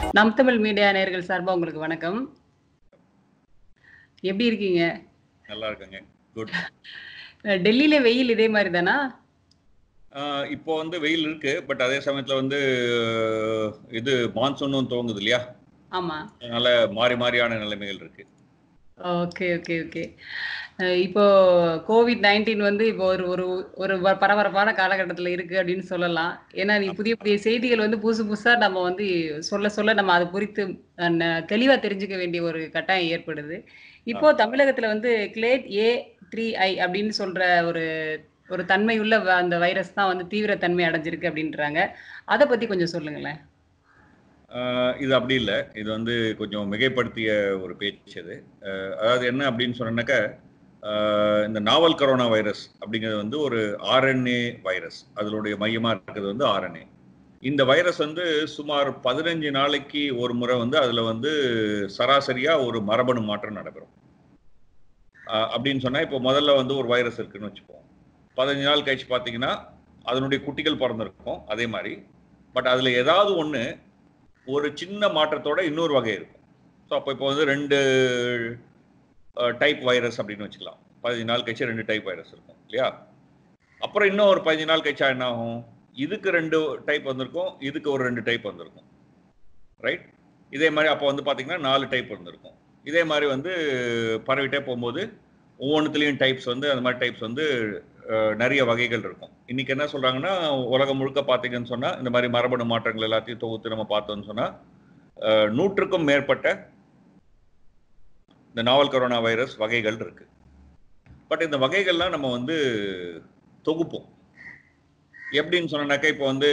நம் தமிழ் மீடியா நேயர்கள் சார்பா உங்களுக்கு வணக்கம் எப்படி இருக்கீங்க நல்லா இருக்குங்க குட் அஹ் டெல்லியில வெயில் இதே மாதிரி தானா இப்போ வந்து வெயில் இருக்கு பட் அதே சமயத்துல வந்து அஹ், இது மான்சூனும் துவங்குது இல்லையா ஆமா அதனால மாறி மாறியான நிலைமைகள் இருக்கு ஓகே ஓகே ஓகே இப்போ கோவிட் நைன்டீன் வந்து இப்போ ஒரு ஒரு ஒரு வ- பரபரப்பான காலகட்டத்தில் இருக்கு அப்படின்னு சொல்லலாம் ஏன்னா நீ புதிய புதிய செய்திகள் வந்து புதுசு புதுசா நம்ம வந்து சொல்ல சொல்ல நம்ம அது குறித்து அஹ், ந- தெளிவா தெரிஞ்சுக்க வேண்டிய ஒரு கட்டாயம் ஏற்படுது இப்போ தமிழகத்துல வந்து கிளேட் ஏ த்ரீ ஐ அப்படின்னு சொல்ற ஒரு ஒரு தன்மையுள்ள வ- அந்த வைரஸ் தான் வந்து தீவிர தன்மை அடைஞ்சிருக்கு அப்படின்றாங்க அதை பத்தி கொஞ்சம் சொல்லுங்களேன் அஹ், இது அப்படி இல்லை இது வந்து கொஞ்சம் மிகைப்படுத்திய ஒரு பேச்சு அது அஹ், அதாவது என்ன அப்படின்னு சொன்னாக்க இந்த நாவல் கரோனா வைரஸ் அப்படிங்கிறது வந்து ஒரு ஆர்என்ஏ வைரஸ் அதனுடைய மையமாக இருக்கிறது வந்து ஆர்என்ஏ இந்த வைரஸ் வந்து சுமார் பதினஞ்சு நாளைக்கு ஒரு முறை வந்து அதில் வந்து சராசரியாக ஒரு மரபணு மாற்றம் நடைபெறும் அஹ், அப்படின்னு சொன்னால் இப்போ முதல்ல வந்து ஒரு வைரஸ் இருக்குன்னு வச்சுப்போம் பதினஞ்சு நாள் கழிச்சு பார்த்தீங்கன்னா அதனுடைய குட்டிகள் பிறந்திருக்கும் அதே மாதிரி பட் அதில் ஏதாவது ஒன்று ஒரு சின்ன மாற்றத்தோட இன்னொரு வகை இருக்கும் ஸோ அப்போ இப்போ வந்து ரெண்டு டைப் வைரஸ் அப்படின்னு வச்சுக்கலாம் பதினஞ்சு நாள் கழிச்சு ரெண்டு டைப் வைரஸ் இருக்கும் இல்லையா அப்புறம் இன்னும் ஒரு பதினஞ்சு நாள் கழிச்சா என்ன ஆகும் இதுக்கு ரெண்டு டைப் வந்திருக்கும் இதுக்கு ஒரு ரெண்டு டைப் வந்திருக்கும் ரைட் இதே மாதிரி அப்போ வந்து பார்த்தீங்கன்னா நாலு டைப் வந்திருக்கும் இதே மாதிரி வந்து பரவிட்டே போகும்போது ஒவ்வொன்றுத்துலேயும் டைப்ஸ் வந்து அந்த மாதிரி டைப்ஸ் வந்து அஹ், நிறைய வகைகள் இருக்கும் இன்னைக்கு என்ன சொல்றாங்கன்னா உலகம் முழுக்க பார்த்தீங்கன்னு சொன்னா இந்த மாதிரி மரபணு மாற்றங்கள் எல்லாத்தையும் தொகுத்து நம்ம பார்த்தோம்னு சொன்னா அஹ், நூற்றுக்கும் மேற்பட்ட இந்த நாவல் கொரோனா வைரஸ் வகைகள் இருக்கு பட் இந்த வகைகள்லாம் நம்ம வந்து தொகுப்போம் எப்படின்னு சொன்னாக்கா இப்போ வந்து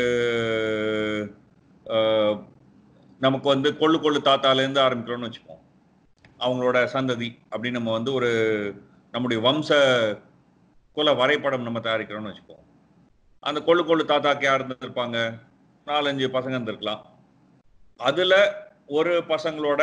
அஹ், நமக்கு வந்து கொள்ளு கொள்ளு தாத்தாலேருந்து ஆரம்பிக்கிறோம்னு வச்சுப்போம் அவங்களோட சந்ததி அப்படின்னு நம்ம வந்து ஒரு நம்முடைய வம்ச குல வரைபடம் நம்ம தயாரிக்கிறோம்னு வச்சுப்போம் அந்த கொள்ளு கொள்ளு தாத்தாக்கு யார் இருந்திருப்பாங்க நாலஞ்சு பசங்க இருந்திருக்கலாம் அதுல ஒரு பசங்களோட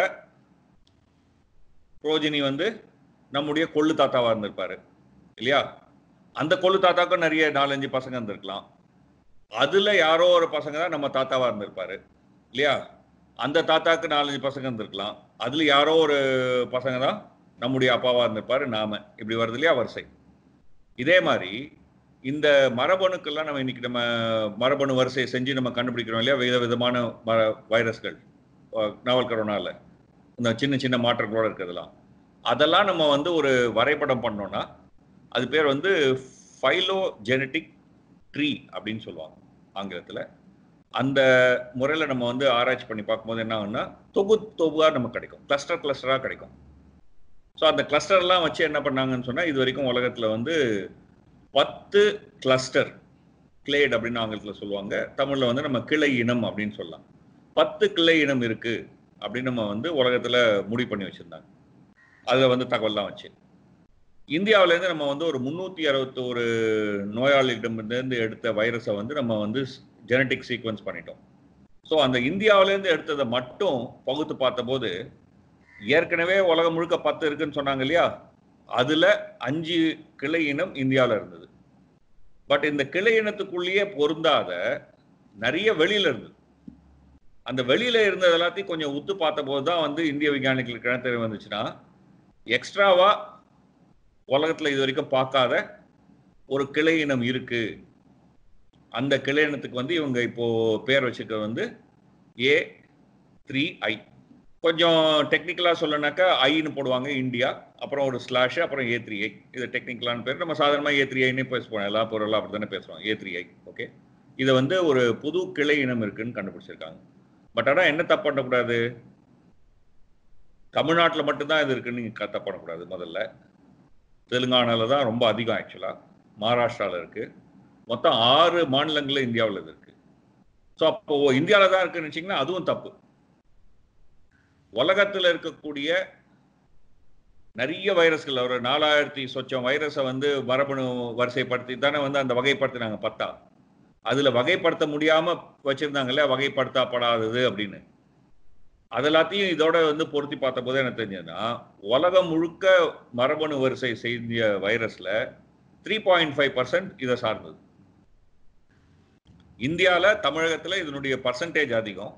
புரோஜினி வந்து நம்முடைய கொள்ளு தாத்தாவா இருந்திருப்பாரு இல்லையா அந்த கொள்ளு தாத்தாக்கும் நிறைய நாலஞ்சு பசங்க இருந்திருக்கலாம் அதுல யாரோ ஒரு பசங்க தான் நம்ம தாத்தாவா இருந்திருப்பாரு இல்லையா அந்த தாத்தாக்கு நாலஞ்சு பசங்க இருந்திருக்கலாம் அதுல யாரோ ஒரு பசங்க தான் நம்முடைய அப்பாவா இருந்திருப்பாரு நாம இப்படி வருது இல்லையா வரிசை இதே மாதிரி இந்த மரபணுக்கெல்லாம் நம்ம இன்னைக்கு நம்ம மரபணு வரிசையை செஞ்சு நம்ம கண்டுபிடிக்கிறோம் இல்லையா வித விதமான ம வைரஸ்கள் அஹ் நாவல் கரோனால இந்த சின்ன சின்ன மாற்றங்களோட இருக்கிறதெல்லாம் அதெல்லாம் நம்ம வந்து ஒரு வரைபடம் பண்ணோம்னா அது பேர் வந்து ஃபைலோ ஜெனட்டிக் ட்ரீ அப்படின்னு சொல்லுவாங்க ஆங்கிலத்தில் அந்த முறையில் நம்ம வந்து ஆராய்ச்சி பண்ணி பார்க்கும்போது என்ன ஆகும்னா தொகு தொகுவாக நமக்கு கிடைக்கும் கிளஸ்டர் கிளஸ்டராக கிடைக்கும் ஸோ அந்த கிளஸ்டர்லாம் வச்சு என்ன பண்ணாங்கன்னு சொன்னால் இது வரைக்கும் உலகத்தில் வந்து பத்து கிளஸ்டர் கிளேட் அப்படின்னு ஆங்கிலத்தில் சொல்லுவாங்க தமிழில் வந்து நம்ம கிளை இனம் அப்படின்னு சொல்லலாம் பத்து கிளை இனம் இருக்கு அப்படின்னு நம்ம வந்து உலகத்தில் முடிவு பண்ணி வச்சுருந்தாங்க அதில் வந்து தகவல்லாம் வச்சு இந்தியாவிலேருந்து நம்ம வந்து ஒரு முந்நூற்றி அறுபத்தோரு நோயாளிகளிடமிருந்து எடுத்த வைரஸை வந்து நம்ம வந்து ஜெனட்டிக் சீக்வன்ஸ் பண்ணிட்டோம் ஸோ அந்த இந்தியாவிலேருந்து எடுத்ததை மட்டும் பகுத்து பார்த்தபோது ஏற்கனவே உலகம் முழுக்க பத்து இருக்குன்னு சொன்னாங்க இல்லையா அதுல அஞ்சு கிளை இனம் இந்தியாவில் இருந்தது பட் இந்த கிளை இனத்துக்குள்ளேயே பொருந்தாத நிறைய வெளியில இருந்தது அந்த வெளியில இருந்தது எல்லாத்தையும் கொஞ்சம் உத்து பார்த்த போது தான் வந்து இந்திய விஞ்ஞானிகளுக்கு என்ன தெரிய வந்துச்சுன்னா எக்ஸ்ட்ராவா உலகத்துல இது வரைக்கும் பார்க்காத ஒரு கிளை இனம் இருக்கு அந்த கிளை இனத்துக்கு வந்து இவங்க இப்போ பேர் வச்சுக்கிறது வந்து ஏ த்ரீ ஐ கொஞ்சம் டெக்னிக்கலாக சொல்லனாக்கா ஐன்னு போடுவாங்க இந்தியா அப்புறம் ஒரு ஸ்லாஷ் அப்புறம் ஏ த்ரீ ஐ இது டெக்னிக்கலான பேர் நம்ம சாதாரணமாக ஏ த்ரீ ஐன்னு பேசுவோம் எல்லா பொருளும் அப்படி தானே பேசுவோம் ஏ த்ரீ ஐ ஓகே இதை வந்து ஒரு புது கிளை இனம் இருக்குன்னு கண்டுபிடிச்சிருக்காங்க பட் ஆனால் என்ன தப்பு பண்ணக்கூடாது தமிழ்நாட்டில் மட்டும்தான் இது இருக்குன்னு நீங்கள் தப்பு பண்ணக்கூடாது முதல்ல தெலுங்கானால தான் ரொம்ப அதிகம் ஆக்சுவலாக மகாராஷ்டிராவில் இருக்குது மொத்தம் ஆறு மாநிலங்களில் இந்தியாவில் இது இருக்குது ஸோ அப்போ இந்தியாவில் தான் இருக்குன்னு வச்சிங்கன்னா அதுவும் தப்பு உலகத்தில் இருக்கக்கூடிய நிறைய வைரஸ்கள் ஒரு நாலாயிரத்தி சொச்சம் வைரஸை வந்து மரபணு வரிசைப்படுத்தி தானே வந்து அந்த வகைப்படுத்தினாங்க பத்தா அதுல வகைப்படுத்த முடியாம வச்சிருந்தாங்கல்ல வகைப்படுத்தப்படாதது அப்படின்னு அது எல்லாத்தையும் இதோட வந்து பொருத்தி பார்த்த போது என்ன தெரிஞ்சதுன்னா உலகம் முழுக்க மரபணு வரிசை செய்த வைரஸ்ல த்ரீ பாயிண்ட் ஃபைவ் பர்சன்ட் இதை சார்ந்தது இந்தியாவில் தமிழகத்தில் இதனுடைய பர்சன்டேஜ் அதிகம்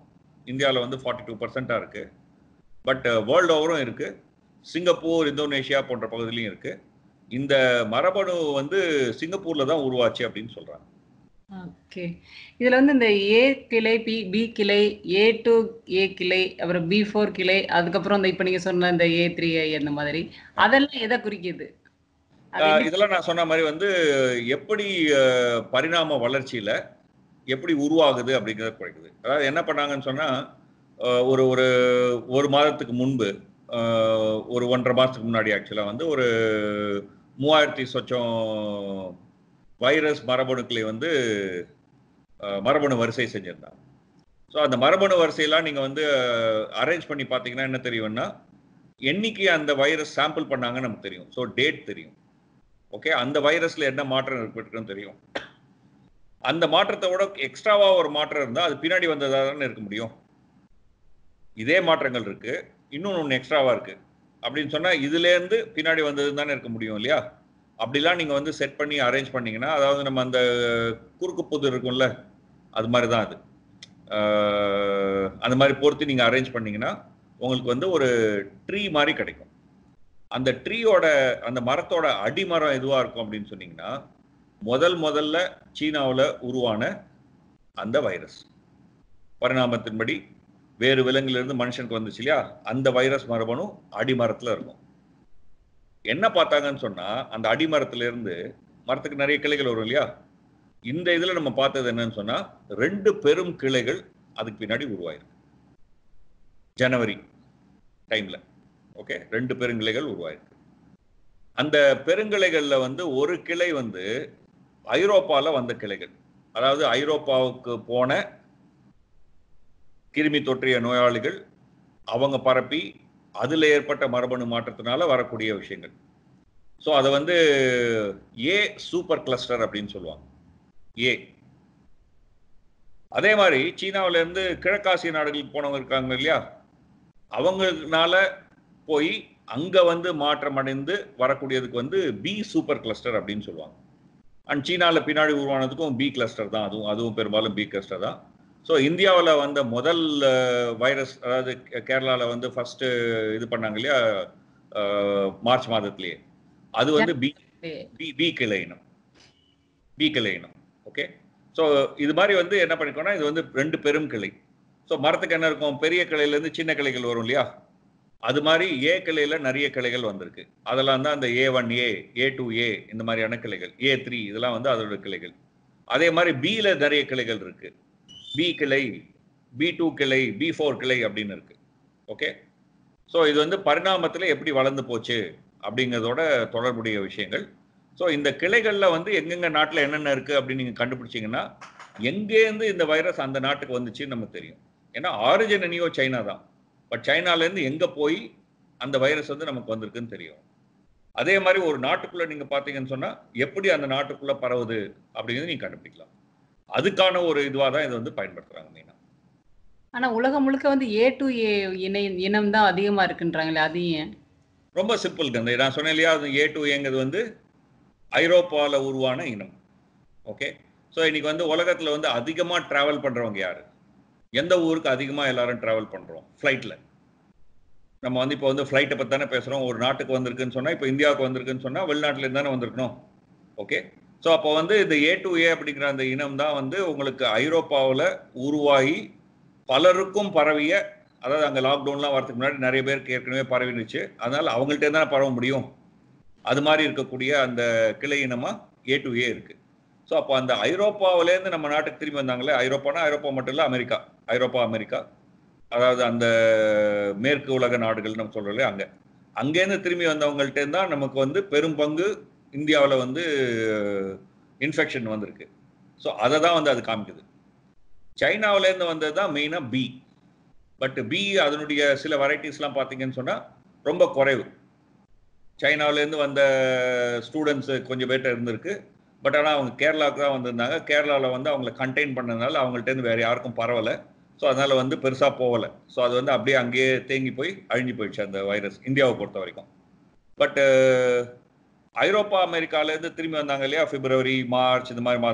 இந்தியாவில் வந்து ஃபார்ட்டி டூ பர்சன்டாக இருக்குது பட் வேர்ல்டு ஓவரும் இருக்குது சிங்கப்பூர் இந்தோனேஷியா போன்ற பகுதியிலையும் இருக்குது இந்த மரபணு வந்து சிங்கப்பூரில் தான் உருவாச்சு அப்படின்னு சொல்கிறாங்க ஓகே இதுல வந்து இந்த ஏ கிளை பி பி கிளை ஏ டூ ஏ கிளை அப்புறம் பி ஃபோர் கிளை அதுக்கப்புறம் இந்த இப்ப நீங்க சொன்ன இந்த ஏ த்ரீ ஐ அந்த மாதிரி அதெல்லாம் எதை குறிக்குது அது ஆஹ் எப்படி- இதெல்லாம் நான் சொன்ன மாதிரி வந்து எப்படி ஆஹ், பரிணாம வளர்ச்சியில எப்படி உருவாகுது அப்படிங்கிறத குறைக்குது அதாவது என்ன பண்ணாங்கன்னு சொன்னா ஆஹ், ஒரு ஒரு ஒரு மாதத்துக்கு முன்பு ஆஹ், ஒரு ஒன்றரை மாதத்துக்கு முன்னாடி ஆக்சுவலாக வந்து ஒரு மூவாயிரத்தி சொச்சம் வைரஸ் மரபணுக்களை வந்து ஆஹ், மரபணு வரிசை செஞ்சிருந்தாங்க ஸோ அந்த மரபணு வரிசையெல்லாம் நீங்கள் வந்து அரேஞ்ச் பண்ணி பார்த்தீங்கன்னா என்ன தெரியும்னா என்னைக்கு அந்த வைரஸ் சாம்பிள் பண்ணாங்கன்னு நமக்கு தெரியும் ஸோ டேட் தெரியும் ஓகே அந்த வைரஸ்ல என்ன மாற்றம் ஏற்பட்டிருக்குன்னு தெரியும் அந்த மாற்றத்தை விட எக்ஸ்ட்ராவா ஒரு மாற்றம் இருந்தால் அது பின்னாடி வந்ததா தானே இருக்க முடியும் இதே மாற்றங்கள் இருக்கு இன்னொன்று ஒன்று எக்ஸ்ட்ராவா இருக்கு அப்படின்னு சொன்னா இதுல இருந்து பின்னாடி வந்தது தானே இருக்க முடியும் இல்லையா அப்படிலாம் நீங்க வந்து செட் பண்ணி அரேஞ்ச் பண்ணீங்கன்னா அதாவது நம்ம அந்த குறுக்கு புது இருக்கும்ல அது மாதிரி தான் அது ஆஹ் அந்த மாதிரி பொறுத்து நீங்க அரேஞ்ச் பண்ணீங்கன்னா உங்களுக்கு வந்து ஒரு ட்ரீ மாதிரி கிடைக்கும் அந்த ட்ரீயோட அந்த மரத்தோட அடிமரம் எதுவா இருக்கும் அப்படின்னு சொன்னீங்கன்னா முதல் முதல்ல சீனாவில் உருவான அந்த வைரஸ் பரிணாமத்தின்படி வேறு விலங்கிலிருந்து மனுஷனுக்கு வந்துச்சு இல்லையா அந்த வைரஸ் மரபணு அடிமரத்துல இருக்கும் என்ன பார்த்தாங்கன்னு சொன்னா அந்த அடிமரத்துல இருந்து மரத்துக்கு நிறைய கிளைகள் வரும் இல்லையா இந்த இதுல நம்ம பார்த்தது என்னன்னு சொன்னா ரெண்டு பெரும் கிளைகள் அதுக்கு பின்னாடி உருவாயிருக்கு ஜனவரி டைம்ல ஓகே ரெண்டு பெருங்கிளைகள் உருவாயிருக்கு அந்த பெருங்கிளைகள்ல வந்து ஒரு கிளை வந்து ஐரோப்பால வந்த கிளைகள் அதாவது ஐரோப்பாவுக்கு போன கிருமி தொற்றிய நோயாளிகள் அவங்க பரப்பி அதுல ஏற்பட்ட மரபணு மாற்றத்தினால வரக்கூடிய விஷயங்கள் ஸோ அதை வந்து ஏ சூப்பர் கிளஸ்டர் அப்படின்னு சொல்லுவாங்க ஏ அதே மாதிரி சீனாவுல இருந்து கிழக்காசிய நாடுகளுக்கு போனவங்க இருக்காங்க இல்லையா அவங்கனால போய் அங்க வந்து மாற்றம் அடைந்து வரக்கூடியதுக்கு வந்து பி சூப்பர் கிளஸ்டர் அப்படின்னு சொல்லுவாங்க அண்ட் சீனால பின்னாடி உருவானதுக்கும் பி கிளஸ்டர் தான் அதுவும் அதுவும் பெரும்பாலும் பி கிளஸ்டர் தான் ஸோ இந்தியாவில் வந்த முதல் வைரஸ் அதாவது கேரளாவில் வந்து ஃபர்ஸ்ட் இது பண்ணாங்க இல்லையா அஹ், மார்ச் மாதத்திலேயே அது வந்து பி பி பி கிளை இனம் பி கிளை இனம் ஓகே ஸோ இது மாதிரி வந்து என்ன பண்ணிக்கோன்னா இது வந்து ரெண்டு பெரும் கிளை ஸோ மரத்துக்கு என்ன இருக்கும் பெரிய கிளையிலேருந்து சின்ன கிளைகள் வரும் இல்லையா அது மாதிரி ஏ கிளையில நிறைய கிளைகள் வந்திருக்கு அதெல்லாம் தான் அந்த ஏ ஒன் ஏ ஏ டூ ஏ இந்த மாதிரியான கிளைகள் ஏ த்ரீ இதெல்லாம் வந்து அதோட கிளைகள் அதே மாதிரி பியில் நிறைய கிளைகள் இருக்கு பி கிளை பி டூ கிளை பி ஃபோர் கிளை அப்படின்னு இருக்கு ஓகே ஸோ இது வந்து பரிணாமத்தில் எப்படி வளர்ந்து போச்சு அப்படிங்கிறதோட தொடர்புடைய விஷயங்கள் ஸோ இந்த கிளைகளில் வந்து எங்கெங்க நாட்டில் என்னென்ன இருக்குது அப்படின்னு நீங்கள் கண்டுபிடிச்சிங்கன்னா எங்கேருந்து இந்த வைரஸ் அந்த நாட்டுக்கு வந்துச்சுன்னு நமக்கு தெரியும் ஏன்னா ஆரிஜின் எனியோ சைனா தான் பட் சைனாலேருந்து எங்கே போய் அந்த வைரஸ் வந்து நமக்கு வந்திருக்குன்னு தெரியும் அதே மாதிரி ஒரு நாட்டுக்குள்ளே நீங்கள் பார்த்தீங்கன்னு சொன்னால் எப்படி அந்த நாட்டுக்குள்ளே பரவுது அப்படிங்கிறது நீங்கள் கண்டுபிடிக்கலாம் அதுக்கான ஒரு இதுவாக தான் இதை வந்து பயன்படுத்துகிறாங்க மெயினாக ஆனா உலகம் முழுக்க வந்து ஏ டு ஏ இணை இனம் தான் அதிகமா இருக்குன்றாங்களே அது ஏன் ரொம்ப சிம்பிள் அந்த நான் சொன்னேன் இல்லையா அது ஏ டு ஏங்கிறது வந்து ஐரோப்பாவில் உருவான இனம் ஓகே ஸோ இன்னைக்கு வந்து உலகத்தில் வந்து அதிகமாக ட்ராவல் பண்ணுறவங்க யார் எந்த ஊருக்கு அதிகமாக எல்லாரும் ட்ராவல் பண்ணுறோம் ஃப்ளைட்டில் நம்ம வந்து இப்போ வந்து ஃப்ளைட்டை பற்றி தானே பேசுகிறோம் ஒரு நாட்டுக்கு வந்திருக்குன்னு சொன்னால் இப்போ இந்தியாவுக்கு வந்திருக்குன்னு சொன்னால் வெளிநாட்டிலேருந்து தானே வந்திருக்கணும் ஓகே ஸோ அப்போ வந்து இந்த ஏ டு ஏ அப்படிங்கிற அந்த இனம் தான் வந்து உங்களுக்கு ஐரோப்பாவில் உருவாகி பலருக்கும் பரவிய அதாவது அங்கே லாக்டவுன்லாம் வரதுக்கு முன்னாடி நிறைய பேருக்கு ஏற்கனவே பரவினுச்சு அதனால அவங்கள்ட்ட தானே பரவ முடியும் அது மாதிரி இருக்கக்கூடிய அந்த கிளை இனமா ஏ டு ஏ இருக்கு ஸோ அப்போ அந்த ஐரோப்பாவிலேருந்து நம்ம நாட்டுக்கு திரும்பி வந்தாங்களே ஐரோப்பானா ஐரோப்பா மட்டும் இல்லை அமெரிக்கா ஐரோப்பா அமெரிக்கா அதாவது அந்த மேற்கு உலக நாடுகள் நம்ம சொல்கிறோம் அங்கே அங்கேருந்து திரும்பி வந்தவங்கள்ட்ட தான் நமக்கு வந்து பெரும் பங்கு இந்தியாவில் வந்து இன்ஃபெக்ஷன் வந்திருக்கு ஸோ அதை தான் வந்து அது காமிக்குது சைனாவிலேருந்து வந்தது தான் மெயினாக பி பட் பி அதனுடைய சில வெரைட்டிஸ்லாம் பார்த்தீங்கன்னு சொன்னால் ரொம்ப குறைவு சைனாவிலேருந்து வந்த ஸ்டூடெண்ட்ஸ் கொஞ்சம் பேர்ட்ட இருந்திருக்கு பட் ஆனால் அவங்க கேரளாவுக்கு தான் வந்திருந்தாங்க கேரளாவில் வந்து அவங்கள கண்டெயின் பண்ணதுனால அவங்கள்ட்டேருந்து வேறு யாருக்கும் பரவலை ஸோ அதனால் வந்து பெருசாக போகலை ஸோ அது வந்து அப்படியே அங்கேயே தேங்கி போய் அழிஞ்சு போயிடுச்சு அந்த வைரஸ் இந்தியாவை பொறுத்த வரைக்கும் பட்டு ஐரோப்பா அமெரிக்காவிலேருந்து திரும்பி வந்தாங்க இல்லையா பிப்ரவரி மார்ச் இந்த மாதிரி மாதங்களில் அவங்க மூலமாக வந்து பரவி இருக்கு இந்த வைரஸ் இந்த கிளையினம்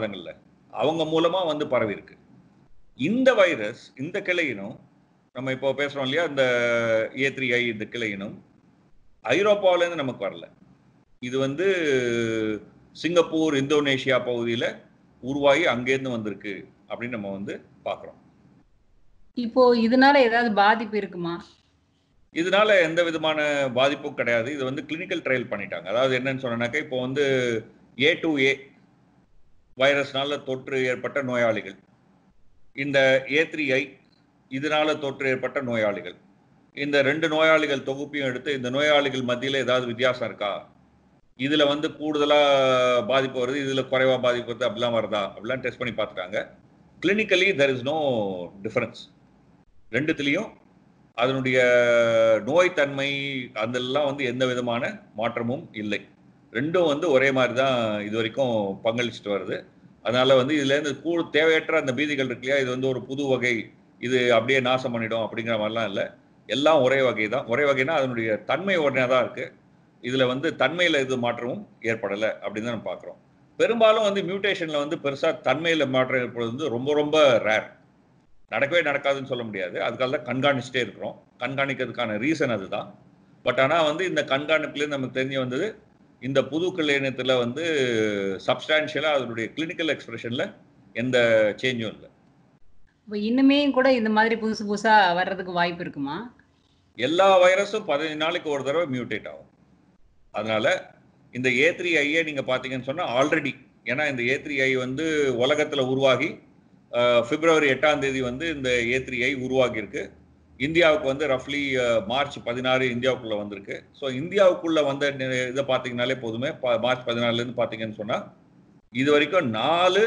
நம்ம இப்போ பேசுறோம் இல்லையா இந்த ஏ த்ரீ ஐ இந்த கிளை இனம் ஐரோப்பாவிலேருந்து நமக்கு வரல இது வந்து சிங்கப்பூர் இந்தோனேஷியா பகுதியில் உருவாகி அங்கேருந்து வந்திருக்கு அப்படின்னு நம்ம வந்து பார்க்குறோம் இப்போ இதனால ஏதாவது பாதிப்பு இருக்குமா இதனால எந்த விதமான பாதிப்பும் கிடையாது இது வந்து கிளினிக்கல் ட்ரையல் பண்ணிட்டாங்க அதாவது என்னன்னு சொன்னாக்கா இப்போ வந்து ஏ டு ஏ வைரஸ்னால தொற்று ஏற்பட்ட நோயாளிகள் இந்த ஏ த்ரீ ஐ இதனால தொற்று ஏற்பட்ட நோயாளிகள் இந்த ரெண்டு நோயாளிகள் தொகுப்பையும் எடுத்து இந்த நோயாளிகள் மத்தியில் ஏதாவது வித்தியாசம் இருக்கா இதுல வந்து கூடுதலா பாதிப்பு வருது இதுல குறைவா பாதிப்பு வருது அப்படிலாம் வருதா அப்படிலாம் டெஸ்ட் பண்ணி பார்த்துட்டாங்க clinically there is no difference ரெண்டுத்துலேயும் அதனுடைய நோய்த்தன்மை அதெல்லாம் வந்து எந்த விதமான மாற்றமும் இல்லை ரெண்டும் வந்து ஒரே மாதிரி தான் இது வரைக்கும் பங்களிச்சுட்டு வருது அதனால வந்து இதுலேருந்து கூ தேவையற்ற அந்த பீதிகள் இருக்கு இல்லையா இது வந்து ஒரு புது வகை இது அப்படியே நாசம் பண்ணிடும் அப்படிங்கிற மாதிரிலாம் இல்லை எல்லாம் ஒரே வகை தான் ஒரே வகைனா அதனுடைய தன்மை உடனே தான் இருக்கு இதுல வந்து தன்மையில இது மாற்றமும் ஏற்படலை அப்படின்னு தான் நம்ம பார்க்குறோம் பெரும்பாலும் வந்து மியூட்டேஷன்ல வந்து பெருசா தன்மையில மாற்றம் ஏற்படுறது வந்து ரொம்ப ரொம்ப ரேர் நடக்கவே நடக்காதுன்னு சொல்ல முடியாது அதுக்காக தான் கண்காணிச்சுட்டே இருக்கிறோம் கண்காணிக்கிறதுக்கான ரீசன் அதுதான் பட் ஆனால் வந்து இந்த கண்காணிப்புலேருந்து நமக்கு தெரிஞ்சு வந்தது இந்த புது கல்யாணத்தில் வந்து சப்ஸ்டான்ஷியலாக அதனுடைய கிளினிக்கல் எக்ஸ்பிரஷனில் எந்த சேஞ்சும் இல்லை இப்போ இன்னுமே கூட இந்த மாதிரி புதுசு புதுசா வர்றதுக்கு வாய்ப்பு இருக்குமா எல்லா வைரஸும் பதினஞ்சு நாளைக்கு ஒரு தடவை மியூட்டேட் ஆகும் அதனால இந்த ஏ த்ரீ ஐயை நீங்கள் பார்த்தீங்கன்னு சொன்னால் ஆல்ரெடி ஏன்னா இந்த ஏ த்ரீ ஐ வந்து உலகத்தில் உருவாகி அஹ், பிப்ரவரி எட்டாம் தேதி வந்து இந்த ஏ த்ரீ ஐ உருவாகி இருக்கு இந்தியாவுக்கு வந்து ரஃப்லி மார்ச் பதினாறு இந்தியாவுக்குள்ள வந்திருக்கு ஸோ இந்தியாவுக்குள்ள வந்த நி- இதை பார்த்தீங்கனாலே போதுமே ப- மார்ச் பதினாலுலேருந்து பார்த்தீங்கன்னு சொன்னால் இது வரைக்கும் நாலு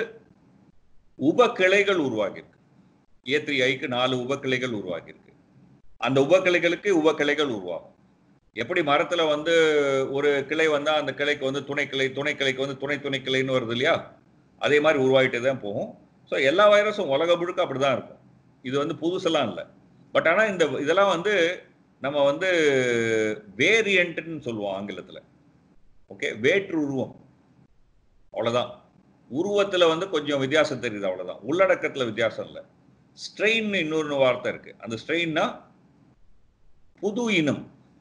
உப கிளைகள் உருவாகியிருக்கு ஏ த்ரீ ஐக்கு நாலு உப கிளைகள் உருவாகியிருக்கு அந்த உப கிளைகளுக்கு உப கிளைகள் உருவாகும் எப்படி மரத்துல வந்து ஒரு கிளை வந்தா அந்த கிளைக்கு வந்து துணை கிளை துணை கிளைக்கு வந்து துணை துணை கிளைன்னு வருது இல்லையா அதே மாதிரி உருவாகிட்டே தான் போகும் ஸோ எல்லா வைரஸும் உலக முழுக்க அப்படிதான் இருக்கும் இது வந்து புதுசெல்லாம் இல்லை பட் ஆனால் இந்த இதெல்லாம் வந்து நம்ம வந்து வேரியண்ட்னு சொல்லுவோம் ஆங்கிலத்தில் ஓகே வேற்று உருவம் அவ்வளோதான் உருவத்தில் வந்து கொஞ்சம் வித்தியாசம் தெரியுது அவ்வளோதான் உள்ளடக்கத்தில் வித்தியாசம் இல்லை ஸ்ட்ரெயின் இன்னொரு வார்த்தை இருக்கு அந்த ஸ்ட்ரெயின்னா புது இனம்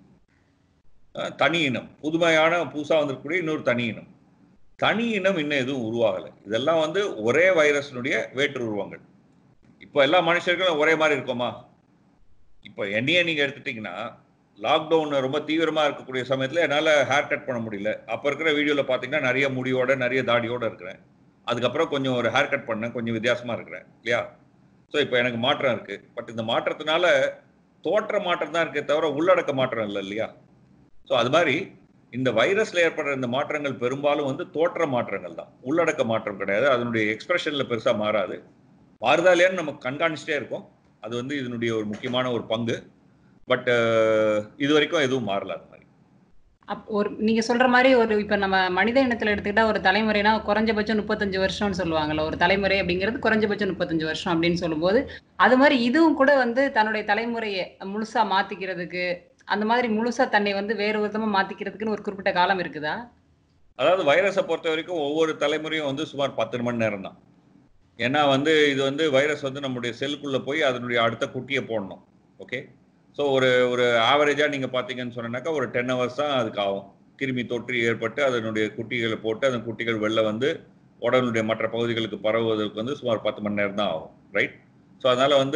அஹ், தனி இனம் புதுமையான புதுசாக வந்திருக்கக்கூடிய இன்னொரு தனி இனம் தனி இனம் இன்னும் எதுவும் உருவாகலை இதெல்லாம் வந்து ஒரே வைரஸினுடைய வேற்று உருவங்கள் இப்போ எல்லா மனுஷர்களும் ஒரே மாதிரி இருக்கோமா இப்போ என்னையே நீங்கள் எடுத்துட்டீங்கன்னா லாக்டவுன் ரொம்ப தீவிரமாக இருக்கக்கூடிய சமயத்தில் என்னால் ஹேர் கட் பண்ண முடியல அப்போ இருக்கிற வீடியோவில் பார்த்தீங்கன்னா நிறைய முடியோட நிறைய தாடியோட இருக்கிறேன் அதுக்கப்புறம் கொஞ்சம் ஒரு ஹேர் கட் பண்ணேன் கொஞ்சம் வித்தியாசமாக இருக்கிறேன் இல்லையா ஸோ இப்போ எனக்கு மாற்றம் இருக்கு பட் இந்த மாற்றத்தினால தோற்ற மாற்றம் தான் இருக்கே தவிர உள்ளடக்க மாற்றம் இல்லை இல்லையா ஸோ அது மாதிரி இந்த வைரஸ்ல ஏற்படுற இந்த மாற்றங்கள் பெரும்பாலும் வந்து தோற்ற மாற்றங்கள் தான் உள்ளடக்க மாற்றம் கிடையாது அதனுடைய எக்ஸ்பிரஷன்ல பெருசா மாறாது மாறுதா இல்லையான்னு நம்ம கண்காணிச்சிட்டே இருக்கோம் அது வந்து இதனுடைய ஒரு முக்கியமான ஒரு பங்கு பட் இது வரைக்கும் எதுவும் மாறல அது மாதிரி அப் ஒரு நீங்க சொல்ற மாதிரி ஒரு இப்ப நம்ம மனித இனத்துல எடுத்துக்கிட்டா ஒரு தலைமுறைனா குறைஞ்சபட்சம் முப்பத்தஞ்சு வருஷம்னு சொல்லுவாங்கல்ல ஒரு தலைமுறை அப்படிங்கிறது குறைஞ்சபட்சம் முப்பத்தஞ்சு வருஷம் அப்படின்னு சொல்லும்போது அது மாதிரி இதுவும் கூட வந்து தன்னுடைய தலைமுறையை முழுசா மாத்திக்கிறதுக்கு அந்த மாதிரி முழுசா தன்னை வந்து வேறு விதமா மாத்திக்கிறதுக்குன்னு ஒரு குறிப்பிட்ட காலம் இருக்குதா அதாவது வைரஸை பொறுத்த வரைக்கும் ஒவ்வொரு தலைமுறையும் வந்து சுமார் பத்து மணி நேரம் தான் ஏன்னா வந்து இது வந்து வைரஸ் வந்து நம்முடைய செல்லுக்குள்ள போய் அதனுடைய அடுத்த குட்டியை போடணும் ஓகே ஸோ ஒரு ஒரு ஆவரேஜாக நீங்கள் பார்த்தீங்கன்னு சொன்னாக்கா ஒரு டென் ஹவர்ஸ் தான் அதுக்கு ஆகும் கிருமி தொற்று ஏற்பட்டு அதனுடைய குட்டிகளை போட்டு அந்த குட்டிகள் வெளில வந்து உடலுடைய மற்ற பகுதிகளுக்கு பரவுவதற்கு வந்து சுமார் பத்து மணி நேரம் தான் ஆகும் ரைட் ஸோ அதனால் வந்து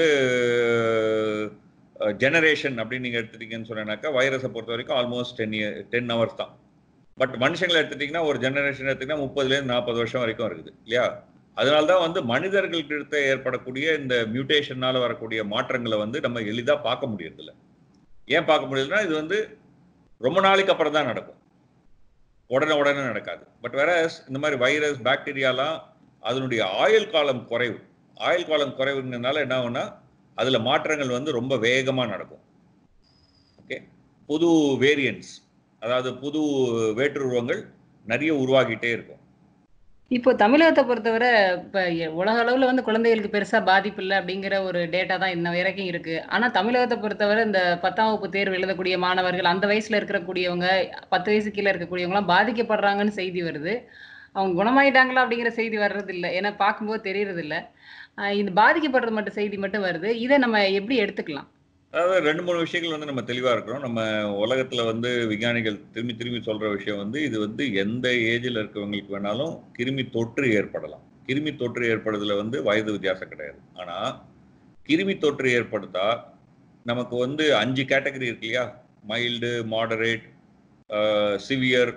ஜெனரேஷன் அப்படின்னு நீங்கள் எடுத்துட்டீங்கன்னு சொன்னாக்கா வைரஸை பொறுத்த வரைக்கும் almost ten year ten hours தான் பட் மனுஷங்களை எடுத்துட்டிங்கன்னா ஒரு ஜெனரேஷன் எடுத்திங்கன்னா முப்பதுலேருந்து நாற்பது வருஷம் வரைக்கும் இருக்குது இல்லையா அதனால தான் வந்து மனிதர்கள்கிட்ட ஏற்படக்கூடிய இந்த மியூட்டேஷனால் வரக்கூடிய மாற்றங்களை வந்து நம்ம எளிதாக பார்க்க முடியறதில்ல ஏன் பார்க்க முடியுதுன்னா இது வந்து ரொம்ப நாளைக்கு அப்புறம் தான் நடக்கும் உடனே உடனே நடக்காது பட் வேற இந்த மாதிரி வைரஸ் பாக்டீரியாலாம் அதனுடைய ஆயுள் காலம் குறைவு ஆயுள் காலம் குறைவுங்கிறதுனால என்ன ஆகும்னா அதில் மாற்றங்கள் வந்து ரொம்ப வேகமாக நடக்கும் ஓகே புது வேரியன்ட்ஸ் அதாவது புது வேற்றுருவங்கள் நிறைய உருவாகிட்டே இருக்கும் இப்போ தமிழகத்தை பொறுத்தவரை இப்ப எ- உலக அளவுல வந்து குழந்தைகளுக்கு பெருசா பாதிப்பு இல்லை அப்படிங்கிற ஒரு டேட்டா தான் இன்ன வரைக்கும் இருக்கு ஆனா தமிழகத்தை பொறுத்தவரை இந்த பத்தாம் வகுப்பு தேர்வு எழுதக்கூடிய மாணவர்கள் அந்த வயசுல இருக்கக்கூடியவங்க பத்து வயசு கீழே இருக்கக்கூடியவங்க எல்லாம் பாதிக்கப்படுறாங்கன்னு செய்தி வருது அவங்க குணமாயிட்டாங்களா அப்படிங்கிற செய்தி வர்றது இல்லை ஏன்னா பார்க்கும்போது தெரியறது இல்லை ஆஹ் இந்த பாதிக்கப்படுறது மட்டும் செய்தி மட்டும் வருது இதை நம்ம எப்படி எடுத்துக்கலாம் அதாவது ரெண்டு மூணு விஷயங்கள் வந்து நம்ம தெளிவா இருக்கிறோம் நம்ம உலகத்துல வந்து விஞ்ஞானிகள் திரும்பி திரும்பி சொல்ற விஷயம் வந்து இது வந்து எந்த ஏஜில் இருக்கவங்களுக்கு வேணாலும் கிருமி தொற்று ஏற்படலாம் கிருமி தொற்று ஏற்படுறதுல வந்து வயது வித்தியாசம் கிடையாது ஆனா கிருமி தொற்று ஏற்படுத்தா நமக்கு வந்து அஞ்சு கேட்டகரி இருக்கு இல்லையா mild moderate severe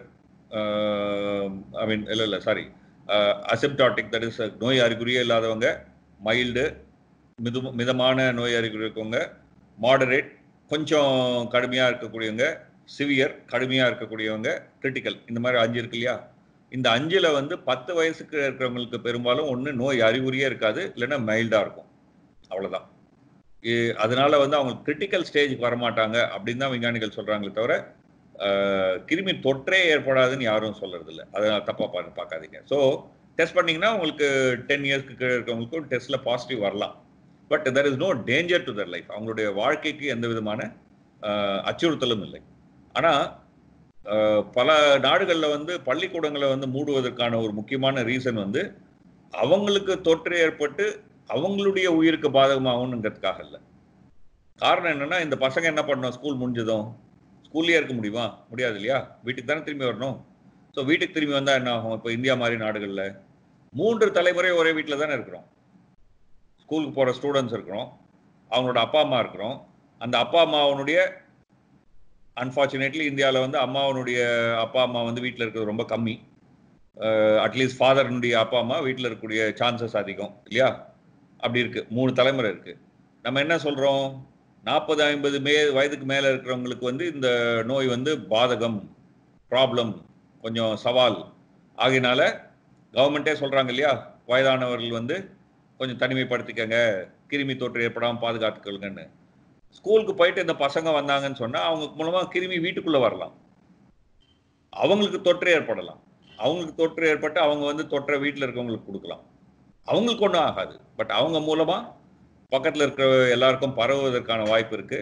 I mean இல்லை இல்லை சாரி அசிப்டாட்டிக் தட் இஸ் நோய் அறிகுறியே இல்லாதவங்க மைல்டு மிது மிதமான நோய் அறிகுறி இருக்கவங்க மாடரேட் கொஞ்சம் கடுமையாக இருக்கக்கூடியவங்க சிவியர் கடுமையாக இருக்கக்கூடியவங்க கிரிட்டிக்கல் இந்த மாதிரி அஞ்சு இருக்கு இல்லையா இந்த அஞ்சில் வந்து பத்து வயசுக்கு இருக்கிறவங்களுக்கு பெரும்பாலும் ஒன்று நோய் அறிகுறியே இருக்காது இல்லைன்னா மைல்டாக இருக்கும் அவ்வளோதான் இ- அதனால வந்து அவங்க கிரிட்டிக்கல் ஸ்டேஜுக்கு வரமாட்டாங்க அப்படின்னு தான் விஞ்ஞானிகள் சொல்கிறாங்களே தவிர ஆஹ், கிருமி தொற்றே ஏற்படாதுன்னு யாரும் சொல்றது இல்லை அதை தப்பாக பாரு பார்க்காதீங்க ஸோ டெஸ்ட் பண்ணீங்கன்னா உங்களுக்கு டென் இயர்ஸ்க்கு கீழே இருக்கவங்களுக்கும் டெஸ்ட்டில் பாசிட்டிவ் வரலாம் but there is no danger to their life அவங்களுடைய வாழ்க்கைக்கு எந்த விதமான ஆஹ், அச்சுறுத்தலும் இல்லை ஆனால் பல நாடுகளில் வந்து பள்ளிக்கூடங்களை வந்து மூடுவதற்கான ஒரு முக்கியமான ரீசன் வந்து அவங்களுக்கு தொற்று ஏற்பட்டு அவங்களுடைய உயிருக்கு பாதகமாகணுங்கிறதுக்காக இல்லை காரணம் என்னன்னா இந்த பசங்க என்ன பண்ணணும் ஸ்கூல் முடிஞ்சதும் ஸ்கூல்லேயே இருக்க முடியுமா முடியாது இல்லையா வீட்டுக்கு தானே திரும்பி வரணும் ஸோ வீட்டுக்கு திரும்பி வந்தால் என்ன ஆகும் இப்போ இந்தியா மாதிரி நாடுகளில் மூன்று தலைமுறை ஒரே வீட்டில் தானே இருக்கிறோம் ஸ்கூலுக்கு போகிற ஸ்டூடெண்ட்ஸ் இருக்கிறோம் அவங்களோட அப்பா அம்மா இருக்கிறோம் அந்த அப்பா அம்மாவனுடைய அன்ஃபார்ச்சுனேட்லி இந்தியாவில் வந்து அம்மாவனுடைய அப்பா அம்மா வந்து வீட்டில் இருக்கிறது ரொம்ப கம்மி அட்லீஸ்ட் ஃபாதர்னுடைய அப்பா அம்மா வீட்டில் இருக்கக்கூடிய சான்சஸ் அதிகம் இல்லையா அப்படி இருக்கு மூணு தலைமுறை இருக்கு நம்ம என்ன சொல்றோம் நாற்பது ஐம்பது மே வயதுக்கு மேலே இருக்கிறவங்களுக்கு வந்து இந்த நோய் வந்து பாதகம் ப்ராப்ளம் கொஞ்சம் சவால் ஆகையினால கவர்மெண்ட்டே சொல்றாங்க இல்லையா வயதானவர்கள் வந்து கொஞ்சம் தனிமைப்படுத்திக்கங்க கிருமி தொற்று ஏற்படாமல் பாதுகாத்துக்கொள்ளுங்கன்னு ஸ்கூலுக்கு போயிட்டு இந்த பசங்க வந்தாங்கன்னு சொன்னா அவங்க மூலமா கிருமி வீட்டுக்குள்ள வரலாம் அவங்களுக்கு தொற்று ஏற்படலாம் அவங்களுக்கு தொற்று ஏற்பட்டு அவங்க வந்து தொற்றை வீட்டில் இருக்கவங்களுக்கு கொடுக்கலாம் அவங்களுக்கு ஒன்றும் ஆகாது பட் அவங்க மூலமா பக்கத்தில் இருக்கிற எல்லாருக்கும் பரவுவதற்கான வாய்ப்பு இருக்கு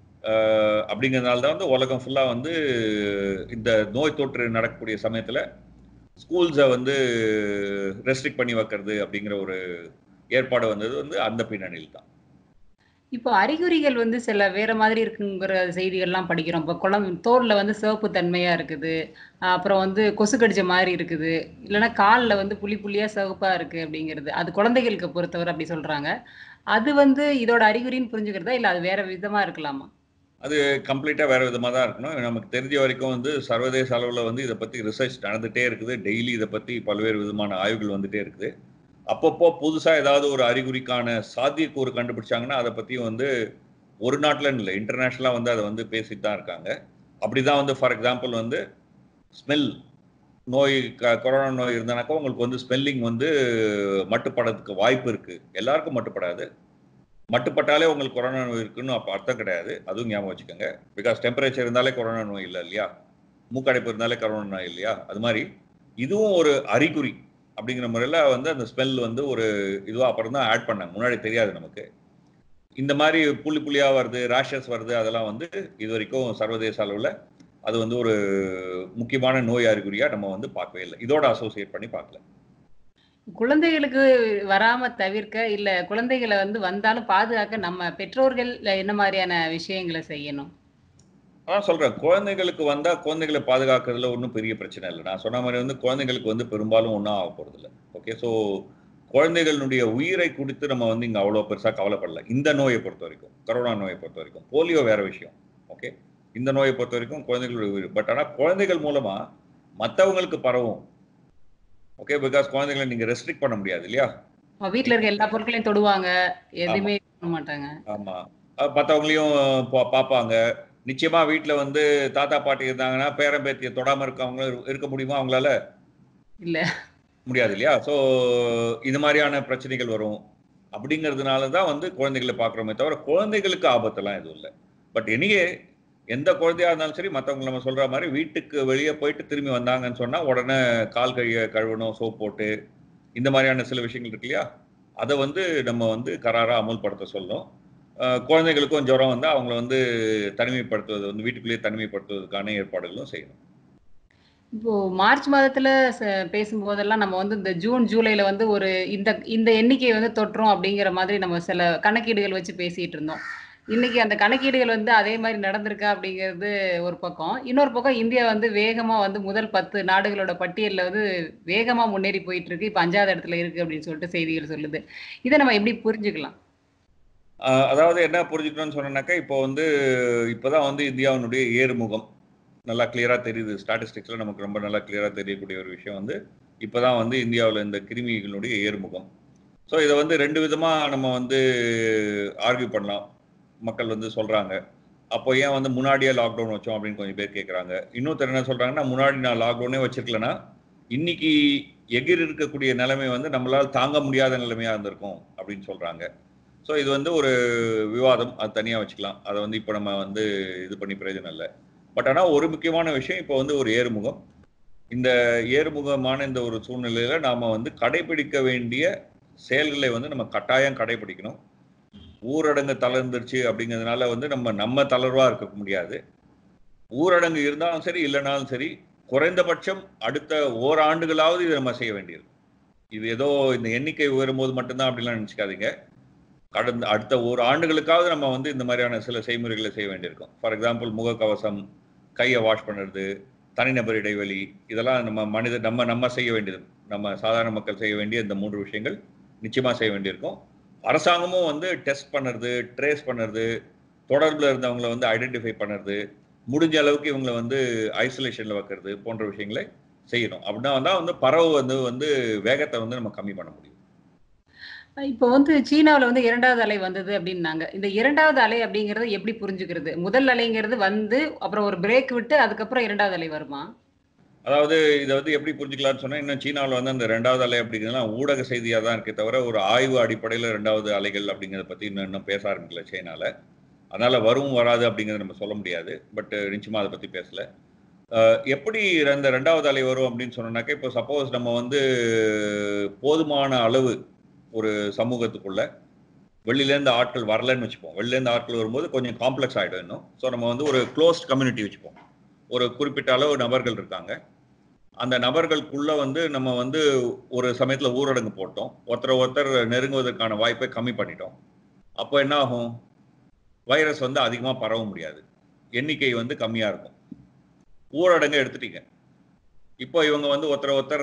அஹ் அப்படிங்கிறதுனால தான் வந்து உலகம் ஃபுல்லாக வந்து இந்த நோய் தொற்று நடக்கக்கூடிய சமயத்தில் ஸ்கூல்ஸை வந்து ரெஸ்ட்ரிக்ட் பண்ணி வைக்கிறது அப்படிங்கிற ஒரு ஏற்பாடு வந்தது வந்து அந்த பின்னணியில் தான் இப்போ அறிகுறிகள் வந்து சில வேற மாதிரி இருக்குங்கிற செய்திகள்லாம் படிக்கிறோம் இப்போ குழந்தை தோல்ல வந்து சிவப்பு தன்மையா இருக்குது ஆஹ் அப்புறம் வந்து கொசு கடிச்ச மாதிரி இருக்குது இல்லைன்னா கால்ல வந்து புள்ளி புள்ளியா சிவப்பா இருக்கு அப்படிங்கிறது அது குழந்தைகளுக்கு பொறுத்தவரை அப்படி சொல்றாங்க அது வந்து இதோட அறிகுறின்னு புரிஞ்சுக்கிறதா இல்ல அது வேற விதமா இருக்கலாமா அது கம்ப்ளீட்டாக வேறு விதமாக தான் இருக்கணும் நமக்கு தெரிஞ்ச வரைக்கும் வந்து சர்வதேச அளவில் வந்து இதை பற்றி ரிசர்ச் நடந்துகிட்டே இருக்குது டெய்லி இதை பற்றி பல்வேறு விதமான ஆய்வுகள் வந்துட்டே இருக்குது அப்பப்போ புதுசாக ஏதாவது ஒரு அறிகுறிக்கான சாத்தியக்கூறு கண்டுபிடிச்சாங்கன்னா அதை பற்றியும் வந்து ஒரு நாட்டில் இல்லை இன்டர்நேஷ்னலாக வந்து அதை வந்து பேசிட்டு தான் இருக்காங்க அப்படி தான் வந்து ஃபார் எக்ஸாம்பிள் வந்து ஸ்மெல் நோய் க கொரோனா நோய் இருந்தனாக்கா உங்களுக்கு வந்து ஸ்மெல்லிங் வந்து மட்டுப்படுறதுக்கு வாய்ப்பு இருக்குது எல்லாருக்கும் மட்டுப்படாது மட்டுப்பட்டாலே உங்களுக்கு கொரோனா நோய் இருக்குன்னு அப்போ அர்த்தம் கிடையாது அதுவும் ஞாபகம் வச்சுக்கோங்க பிகாஸ் டெம்பரேச்சர் இருந்தாலே கொரோனா நோய் இல்லை இல்லையா மூக்கடைப்பு இருந்தாலே கொரோனா நோய் இல்லையா அது மாதிரி இதுவும் ஒரு அறிகுறி அப்படிங்கிற முறையில் வந்து அந்த ஸ்மெல் வந்து ஒரு இதுவாக அப்புறம் தான் ஆட் பண்ணாங்க முன்னாடி தெரியாது நமக்கு இந்த மாதிரி புள்ளி புள்ளியாக வருது ரேஷஸ் வருது அதெல்லாம் வந்து இது வரைக்கும் சர்வதேச அளவில் அது வந்து ஒரு முக்கியமான நோய் அறிகுறியாக நம்ம வந்து பார்க்கவே இல்லை இதோட அசோசியேட் பண்ணி பார்க்கல குழந்தைகளுக்கு வராம தவிர்க்க இல்ல குழந்தைகளை வந்து வந்தாலும் பாதுகாக்க நம்ம பெற்றோர்கள் என்ன மாதிரியான விஷயங்களை செய்யணும் அதான் சொல்றேன் குழந்தைகளுக்கு வந்தா குழந்தைகளை பாதுகாக்கிறதுல ஒன்றும் பெரிய பிரச்சனை இல்லை நான் சொன்ன மாதிரி வந்து குழந்தைகளுக்கு வந்து பெரும்பாலும் ஒன்றும் ஆக போறது இல்லை ஓகே ஸோ குழந்தைகளுடைய உயிரை குறித்து நம்ம வந்து இங்கே அவ்வளோ பெருசாக கவலைப்படல இந்த நோயை பொறுத்த வரைக்கும் கொரோனா நோயை பொறுத்த வரைக்கும் போலியோ வேற விஷயம் ஓகே இந்த நோயை பொறுத்த வரைக்கும் குழந்தைகளுடைய உயிர் பட் ஆனால் குழந்தைகள் மூலமா மற்றவங்களுக்கு பரவும் ஓகே பிகாஸ் குழந்தைகளை நீங்க ரெஸ்ட்ரிக்ட் பண்ண முடியாது இல்லையா அவ வீட்ல இருக்க எல்லா பொருட்களையும் தொடுவாங்க எதுவுமே பண்ண மாட்டாங்க ஆமா அஹ் மத்தவங்களையும் பா- பார்ப்பாங்க நிச்சயமா வீட்ல வந்து தாத்தா பாட்டி இருந்தாங்கன்னா பேரன் பேத்தியை தொடாம இருக்கவங்க இருக்க முடியுமா அவங்களால இல்ல முடியாது இல்லையா ஸோ இது மாதிரியான பிரச்சனைகள் வரும் அப்படிங்கிறதுனால தான் வந்து குழந்தைகளை பார்க்குறோமே தவிர குழந்தைகளுக்கு ஆபத்தெல்லாம் எதுவும் இல்லை பட் எனியே எந்த குழந்தையா இருந்தாலும் சரி மற்றவங்க நம்ம சொல்ற மாதிரி வீட்டுக்கு வெளியே போயிட்டு திரும்பி வந்தாங்கன்னு சொன்னா உடனே கால் கழிய கழுவணும் சோப் போட்டு இந்த மாதிரியான சில விஷயங்கள் இருக்கு இல்லையா அதை வந்து நம்ம வந்து கராரா அமல்படுத்த சொல்லணும் அஹ் குழந்தைகளுக்கும் ஜுரம் வந்து அவங்கள வந்து தனிமைப்படுத்துவது வந்து வீட்டுக்குள்ளேயே தனிமைப்படுத்துவதற்கான ஏற்பாடுகளும் செய்யணும் இப்போ மார்ச் மாதத்துல ச- பேசும்போதெல்லாம் நம்ம வந்து இந்த ஜூன் ஜூலைல வந்து ஒரு இந்த இந்த எண்ணிக்கை வந்து தொற்றோம் அப்படிங்கிற மாதிரி நம்ம சில கணக்கீடுகள் வச்சு பேசிட்டு இருந்தோம் இன்னைக்கு அந்த கணக்கீடுகள் வந்து அதே மாதிரி நடந்திருக்கா அப்படிங்கிறது ஒரு பக்கம் இன்னொரு பக்கம் இந்தியா வந்து வேகமா வந்து முதல் பத்து நாடுகளோட பட்டியல்ல வந்து வேகமா முன்னேறி போயிட்டு இருக்கு இப்ப அஞ்சாவது இடத்துல இருக்கு அப்படின்னு சொல்லிட்டு செய்திகள் சொல்லுது இதை நம்ம எப்படி புரிஞ்சுக்கலாம் ஆஹ் அதாவது என்ன புரிஞ்சுக்கணும்னு சொன்னேன்னாக்கா இப்போ வந்து இப்போதான் வந்து இந்தியாவினுடைய ஏறுமுகம் நல்லா கிளியரா தெரியுது ஸ்டாட்டிஸ்டிக்ஸ்ல நமக்கு ரொம்ப நல்லா கிளியரா தெரியக்கூடிய ஒரு விஷயம் வந்து இப்போதான் வந்து இந்தியாவில் இந்த கிருமிகளுடைய ஏறுமுகம் ஸோ இதை வந்து ரெண்டு விதமா நம்ம வந்து ஆர்கியூ பண்ணலாம் மக்கள் வந்து சொல்றாங்க அப்போ ஏன் வந்து முன்னாடியே லாக்டவுன் வச்சோம் அப்படின்னு கொஞ்சம் பேர் கேட்குறாங்க இன்னொருத்தர் என்ன சொல்றாங்கன்னா முன்னாடி நான் லாக்டவுனே வச்சிருக்கலன்னா இன்னைக்கு எகிர் இருக்கக்கூடிய நிலைமை வந்து நம்மளால் தாங்க முடியாத நிலைமையா இருந்திருக்கும் அப்படின்னு சொல்றாங்க ஸோ இது வந்து ஒரு விவாதம் அது தனியாக வச்சுக்கலாம் அதை வந்து இப்போ நம்ம வந்து இது பண்ணி பிரயோஜனம் இல்லை பட் ஆனால் ஒரு முக்கியமான விஷயம் இப்போ வந்து ஒரு ஏறுமுகம் இந்த ஏறுமுகமான இந்த ஒரு சூழ்நிலையில நாம வந்து கடைபிடிக்க வேண்டிய செயல்களை வந்து நம்ம கட்டாயம் கடைபிடிக்கணும் ஊரடங்கு தளர்ந்துருச்சு அப்படிங்கிறதுனால வந்து நம்ம நம்ம தளர்வா இருக்க முடியாது ஊரடங்கு இருந்தாலும் சரி இல்லைனாலும் சரி குறைந்தபட்சம் அடுத்த ஓராண்டுகளாவது இதை நம்ம செய்ய வேண்டியது இது ஏதோ இந்த எண்ணிக்கை உயரும்போது மட்டும்தான் அப்படிலாம் நினச்சிக்காதீங்க கடந்த அடுத்த ஒரு ஆண்டுகளுக்காவது நம்ம வந்து இந்த மாதிரியான சில செய்முறைகளை செய்ய வேண்டியிருக்கும் ஃபார் எக்ஸாம்பிள் முகக்கவசம் கையை வாஷ் பண்ணுறது தனிநபர் இடைவெளி இதெல்லாம் நம்ம மனித நம்ம நம்ம செய்ய வேண்டியது நம்ம சாதாரண மக்கள் செய்ய வேண்டிய இந்த மூன்று விஷயங்கள் நிச்சயமாக செய்ய வேண்டியிருக்கும் அரசாங்கமும் வந்து டெஸ்ட் பண்ணுறது ட்ரேஸ் பண்ணுறது தொடர்பில் இருந்தவங்களை வந்து ஐடென்டிஃபை பண்ணுறது முடிஞ்ச அளவுக்கு இவங்களை வந்து ஐசோலேஷனில் வைக்கிறது போன்ற விஷயங்களை செய்யணும் அப்படின்னா வந்தால் வந்து பறவை வந்து வந்து வேகத்தை வந்து நம்ம கம்மி பண்ண முடியும் இப்போ வந்து சீனாவுல வந்து இரண்டாவது அலை வந்தது அப்படின்னாங்க இந்த இரண்டாவது அலை அப்படிங்கறது எப்படி புரிஞ்சுக்கிறது முதல் அலைங்கிறது வந்து அப்புறம் ஒரு பிரேக் விட்டு அதுக்கப்புறம் இரண்டாவது அலை வருமா அதாவது இதை வந்து எப்படி புரிஞ்சுக்கலாம்னு சொன்னா இன்னும் சீனாவில் வந்து அந்த ரெண்டாவது அலை அப்படிங்கிறதுலாம் ஊடக செய்தியாக தான் இருக்கே தவிர ஒரு ஆய்வு அடிப்படையில் ரெண்டாவது அலைகள் அப்படிங்கிறத பற்றி இன்னும் இன்னும் பேச ஆரம்பிக்கல சீனால அதனால வரும் வராது அப்படிங்கிறத நம்ம சொல்ல முடியாது பட் நிச்சயமா அதை பற்றி பேசல அஹ் எப்படி இந்த ரெண்டாவது அலை வரும் அப்படின்னு சொன்னோம்னாக்கா இப்போ சப்போஸ் நம்ம வந்து போதுமான அளவு ஒரு சமூகத்துக்குள்ள வெளியிலேருந்து ஆட்கள் வரலன்னு வச்சுப்போம் வெளியிலேருந்து ஆட்கள் வரும்போது கொஞ்சம் காம்ப்ளெக்ஸ் ஆகிடும் இன்னும் ஸோ நம்ம வந்து ஒரு க்ளோஸ்ட் கம்யூனிட்டி வச்சுப்போம் ஒரு குறிப்பிட்ட அளவு நபர்கள் இருக்காங்க அந்த நபர்களுக்குள்ள வந்து நம்ம வந்து ஒரு சமயத்தில் ஊரடங்கு போட்டோம் ஒருத்தர் ஒருத்தர் நெருங்குவதற்கான வாய்ப்பை கம்மி பண்ணிட்டோம் அப்போ என்ன ஆகும் வைரஸ் வந்து அதிகமாக பரவ முடியாது எண்ணிக்கை வந்து கம்மியாக இருக்கும் ஊரடங்கு எடுத்துட்டீங்க இப்போ இவங்க வந்து ஒருத்தர் ஒருத்தர்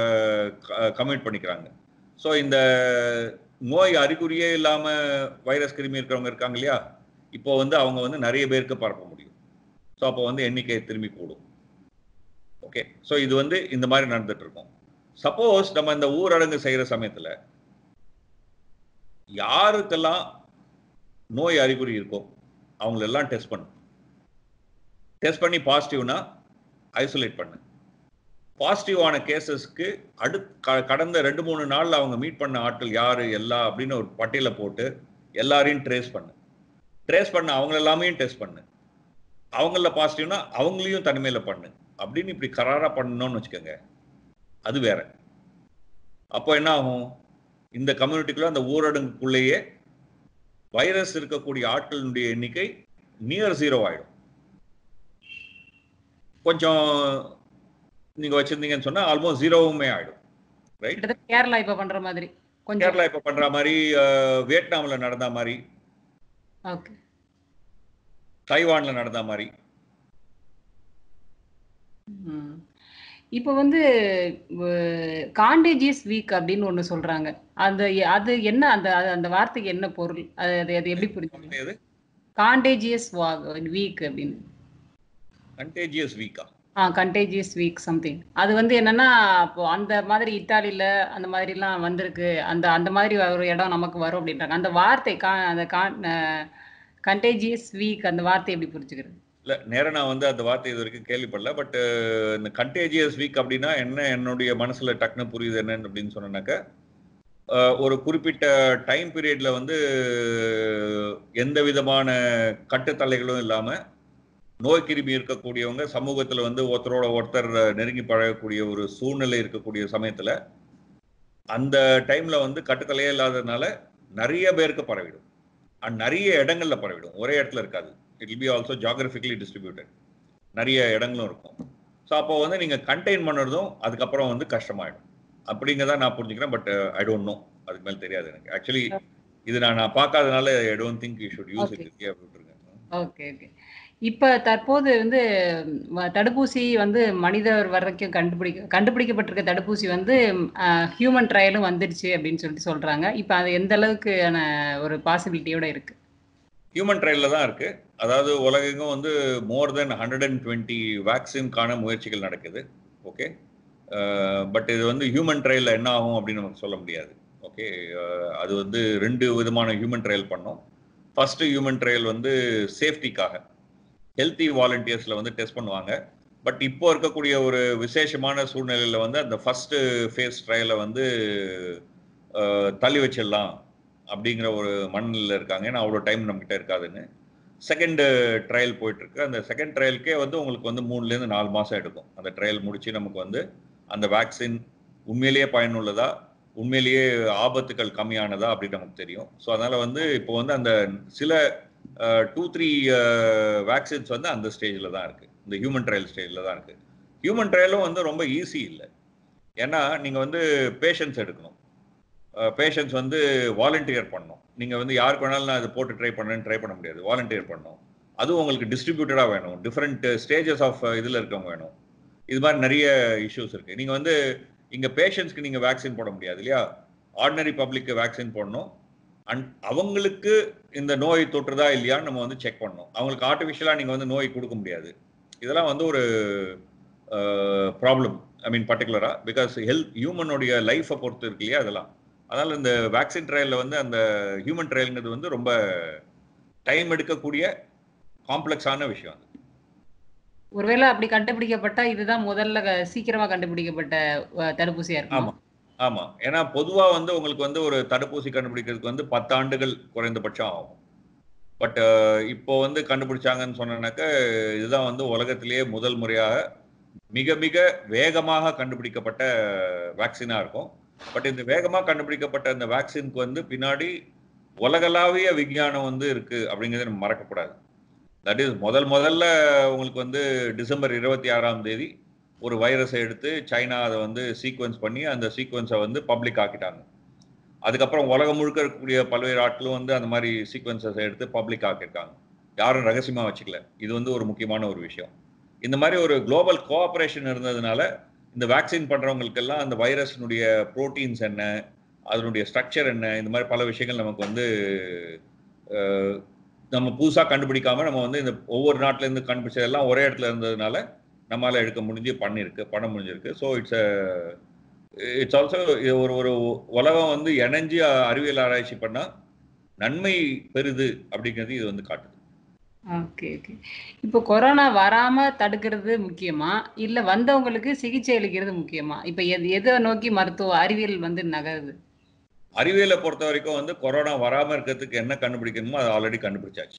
கமிட் பண்ணிக்கிறாங்க ஸோ இந்த நோய் அறிகுறியே இல்லாமல் வைரஸ் கிருமி இருக்கிறவங்க இருக்காங்க இல்லையா இப்போ வந்து அவங்க வந்து நிறைய பேருக்கு பரப்ப முடியும் ஸோ அப்போ வந்து எண்ணிக்கை திரும்பி கூடும் ஓகே ஸோ இது வந்து இந்த மாதிரி நடந்துட்டு இருக்கும் சப்போஸ் நம்ம இந்த ஊரடங்கு செய்கிற சமயத்தில் யாருக்கெல்லாம் நோய் அறிகுறி இருக்கோ அவங்களெல்லாம் டெஸ்ட் பண்ணு டெஸ்ட் பண்ணி பாசிட்டிவ்னா ஐசோலேட் பண்ணு பாசிட்டிவான கேசஸ்க்கு அடு க- கடந்த ரெண்டு மூணு நாள்ல அவங்க மீட் பண்ண ஆட்கள் யாரு எல்லா அப்படின்னு ஒரு பட்டியலை போட்டு எல்லாரையும் ட்ரேஸ் பண்ணு ட்ரேஸ் பண்ண அவங்க எல்லாமே டெஸ்ட் பண்ணு அவங்கள பாசிட்டிவ்னா அவங்களையும் தனிமையில பண்ணு அப்படின்னு இப்படி கராரா பண்ணணும்னு வச்சுக்கோங்க அது வேற அப்போ என்ன ஆகும் இந்த கம்யூனிட்டிக்குள்ள அந்த ஊரடங்குக்குள்ளேயே வைரஸ் இருக்கக்கூடிய ஆட்களினுடைய எண்ணிக்கை நியர் ஜீரோ ஆயிடும் கொஞ்சம் நீங்க வச்சிருந்தீங்கன்னு சொன்னா ஆல்மோஸ்ட் ஜீரோவுமே ஆயிடும் ரைட் கிட்டத்தட்ட கேரளா இப்ப பண்ற மாதிரி கொஞ்சம் கேரளா இப்ப பண்ற மாதிரி அஹ், வியட்நாம்ல நடந்த மாதிரி ஓகே தைவான்ல நடந்த மாதிரி ம். இப்போ வந்து காண்டேஜியஸ் வீக் அப்படின்னு ஒண்ணு சொல்றாங்க அந்த அது என்ன அந்த அது- அந்த வார்த்தைக்கு என்ன பொருள் அது அது அது எப்படி புரிஞ்சுக்கணும் எது காண்டேஜியஸ் வீக் அப்படின்னு கண்டேஜியஸ் வீக்கா ஆ கண்டேஜியஸ் வீக் சம்திங் அது வந்து என்னன்னா அப்போ அந்த மாதிரி இத்தாலியில அந்த மாதிரிலாம் வந்திருக்கு அந்த அந்த மாதிரி ஒரு இடம் நமக்கு வரும் அப்படின்றாங்க அந்த வார்த்தை கா அந்த கண்டேஜியஸ் வீக் அந்த வார்த்தை எப்படி புரிஞ்சுக்கிறது இல்ல நேரா நான் வந்து அந்த வார்த்தை இது வரைக்கும் கேள்விப்படல பட் இந்த கண்டேஜியஸ் வீக் அப்படின்னா என்ன என்னுடைய மனசுல டக்குன்னு புரியுது என்னன்னு அப்படின்னு சொன்னேன்னாக்க அஹ், ஒரு குறிப்பிட்ட டைம் பீரியட்ல வந்து எந்த விதமான கட்டுத்தலைகளும் இல்லாம நோய் கிருமி இருக்கக்கூடியவங்க சமூகத்துல வந்து ஒருத்தரோட ஒருத்தர் நெருங்கி பழகக்கூடிய ஒரு சூழ்நிலை இருக்கக்கூடிய சமயத்துல அந்த டைம்ல வந்து கட்டுத்தலையே இல்லாததுனால நிறைய பேருக்கு பரவிடும் அண்ட் நிறைய இடங்கள்ல பரவிடும் ஒரே இடத்துல இருக்காது it will be also geographically distributed நிறைய இடங்களும் இருக்கும் ஸோ அப்போ வந்து நீங்கள் கண்டெயின் பண்ணுறதும் அதுக்கப்புறம் வந்து கஷ்டமாயிடும் அப்படிங்கிறத நான் புரிஞ்சுக்கிறேன் பட் ஐ டோன்ட் நோ அதுக்கு மேலே தெரியாது எனக்கு ஆக்சுவலி இது நான் நான் பார்க்காதனால I don't think you should use Okay. It இல்லையா விட்டுருங்க ஓகே ஓகே இப்ப தற்போது வந்து ம- தடுப்பூசி வந்து மனிதர் வரைக்கும் கண்டுபிடிக்க கண்டுபிடிக்கப்பட்டிருக்க தடுப்பூசி வந்து ஹியூமன் ட்ரையலும் வந்துடுச்சு அப்படின்னு சொல்லிட்டு சொல்றாங்க இப்ப அது எந்த அளவுக்கான ஒரு பாசிபிலிட்டியோட இருக்கு ஹியூமன் ட்ரையலில் தான் இருக்கு அதாவது உலகெங்கும் வந்து more than hundred and twenty வேக்சின்கான முயற்சிகள் நடக்குது ஓகே பட் இது வந்து ஹியூமன் ட்ரையலில் என்ன ஆகும் அப்படின்னு நமக்கு சொல்ல முடியாது ஓகே அது வந்து ரெண்டு விதமான ஹியூமன் ட்ரையல் பண்ணோம் ஃபர்ஸ்ட் ஹியூமன் ட்ரையல் வந்து சேஃப்டிக்காக ஹெல்த்தி வாலண்டியர்ஸில் வந்து டெஸ்ட் பண்ணுவாங்க பட் இப்போ இருக்கக்கூடிய ஒரு விசேஷமான சூழ்நிலையில் வந்து அந்த ஃபர்ஸ்ட் ஃபேஸ் ட்ரையலை வந்து அஹ், தள்ளி வச்சிடலாம் அப்படிங்கிற ஒரு மனநிலையில் இருக்காங்க ஏன்னா அவ்வளோ டைம் நம்மகிட்ட இருக்காதுன்னு செகண்ட் ட்ரையல் போயிட்டு இருக்கு அந்த செகண்ட் ட்ரையலுக்கே வந்து உங்களுக்கு வந்து மூணுலேருந்து நாலு மாதம் எடுக்கும் அந்த ட்ரையல் முடிச்சு நமக்கு வந்து அந்த வேக்சின் உண்மையிலேயே பயனுள்ளதா உண்மையிலேயே ஆபத்துக்கள் கம்மியானதா அப்படின்னு நமக்கு தெரியும் ஸோ அதனால வந்து இப்போ வந்து அந்த சில டூ த்ரீ வேக்சின்ஸ் வந்து அந்த ஸ்டேஜில் தான் இருக்கு இந்த ஹியூமன் ட்ரையல் ஸ்டேஜில் தான் இருக்கு ஹியூமன் ட்ரையலும் வந்து ரொம்ப ஈஸி இல்லை ஏன்னா நீங்கள் வந்து பேஷன்ஸ் எடுக்கணும் பேஷன்ஸ் வந்து வாலண்டியர் பண்ணணும் நீங்கள் வந்து யாருக்கு வேணாலும் நான் இது போட்டு ட்ரை பண்ணேன்னு ட்ரை பண்ண முடியாது வாலண்டியர் பண்ணணும் அதுவும் உங்களுக்கு டிஸ்ட்ரிபியூட்டடாக வேணும் டிஃப்ரெண்ட் ஸ்டேஜஸ் ஆஃப் இதில் இருக்கவங்க வேணும் இது மாதிரி நிறைய இஷ்யூஸ் இருக்குது நீங்கள் வந்து இங்கே பேஷண்ட்ஸ்க்கு நீங்கள் வேக்சின் போட முடியாது இல்லையா ஆர்டினரி பப்ளிக்கு வேக்சின் போடணும் அண்ட் அவங்களுக்கு இந்த நோய் தொற்றுதா இல்லையான்னு நம்ம வந்து செக் பண்ணணும் அவங்களுக்கு ஆர்டிஃபிஷியலாக நீங்கள் வந்து நோய் கொடுக்க முடியாது இதெல்லாம் வந்து ஒரு ப்ராப்ளம் ஐ மீன் பர்டிகுலராக பிகாஸ் ஹெல்த் ஹியூமனுடைய லைஃப்பை பொறுத்து இருக்கு இல்லையா அதெல்லாம் அதனால் இந்த வேக்சின் ட்ரையலில் வந்து அந்த ஹியூமன் ட்ரையலுங்கிறது வந்து ரொம்ப டைம் எடுக்கக்கூடிய காம்ப்ளெக்ஸான விஷயம் அது ஒருவேளை அப்படி கண்டுபிடிக்கப்பட்டா இதுதான் முதல்ல க- சீக்கிரமா கண்டுபிடிக்கப்பட்ட அஹ், தடுப்பூசியா இருக்கும் ஆமா ஆமா ஏன்னா பொதுவா வந்து உங்களுக்கு வந்து ஒரு தடுப்பூசி கண்டுபிடிக்கிறதுக்கு வந்து பத்து ஆண்டுகள் குறைந்தபட்சம் ஆகும் பட் இப்போ வந்து கண்டுபிடிச்சாங்கன்னு சொன்னனாக்க இதுதான் வந்து உலகத்திலேயே முதல் முறையாக மிக மிக வேகமாக கண்டுபிடிக்கப்பட்ட வேக்சினா இருக்கும் பட் இந்த வேகமாக கண்டுபிடிக்கப்பட்ட இந்த வேக்சினுக்கு வந்து பின்னாடி உலகளாவிய விஞ்ஞானம் வந்து இருக்கு அப்படிங்கிறத நம்ம மறக்கக்கூடாது தட் இஸ் முதல் முதல்ல உங்களுக்கு வந்து டிசம்பர் இருபத்தி ஆறாம் தேதி ஒரு வைரஸை எடுத்து சைனா அதை வந்து சீக்வன்ஸ் பண்ணி அந்த சீக்வன்ஸை வந்து பப்ளிக் ஆக்கிட்டாங்க அதுக்கப்புறம் உலகம் முழுக்க இருக்கக்கூடிய பல்வேறு ஆட்களும் வந்து அந்த மாதிரி சீக்வன்சஸை எடுத்து பப்ளிக் ஆக்கியிருக்காங்க யாரும் ரகசியமாக வச்சுக்கல இது வந்து ஒரு முக்கியமான ஒரு விஷயம் இந்த மாதிரி ஒரு குளோபல் கோஆப்ரேஷன் இருந்ததுனால இந்த வேக்சின் பண்ணுறவங்களுக்கெல்லாம் அந்த வைரஸினுடைய ப்ரோட்டீன்ஸ் என்ன அதனுடைய ஸ்ட்ரக்சர் என்ன இந்த மாதிரி பல விஷயங்கள் நமக்கு வந்து அஹ், நம்ம புதுசாக கண்டுபிடிக்காம நம்ம வந்து இந்த ஒவ்வொரு நாட்டிலேருந்து கண்டுபிடிச்சதெல்லாம் ஒரே இடத்துல இருந்ததுனால நம்மளால எடுக்க முடிஞ்சு பண்ணியிருக்கு பண்ண முடிஞ்சிருக்கு ஸோ இட்ஸ் இட்ஸ் ஆல்சோ ஒரு ஒரு உலகம் வந்து இணைஞ்சு அறிவியல் ஆராய்ச்சி பண்ணால் நன்மை பெறுது அப்படிங்கிறது இது வந்து காட்டுது ஓகே ஓகே இப்போ கொரோனா வராம தடுக்கிறது முக்கியமா இல்ல வந்தவங்களுக்கு சிகிச்சை அளிக்கிறது முக்கியமா இப்ப எது எதை நோக்கி மருத்துவ அறிவியல் வந்து நகருது அறிவியலை பொறுத்த வரைக்கும் வந்து கொரோனா வராமல் இருக்கிறதுக்கு என்ன கண்டுபிடிக்கணுமோ அதை ஆல்ரெடி கண்டுபிடிச்சாச்சு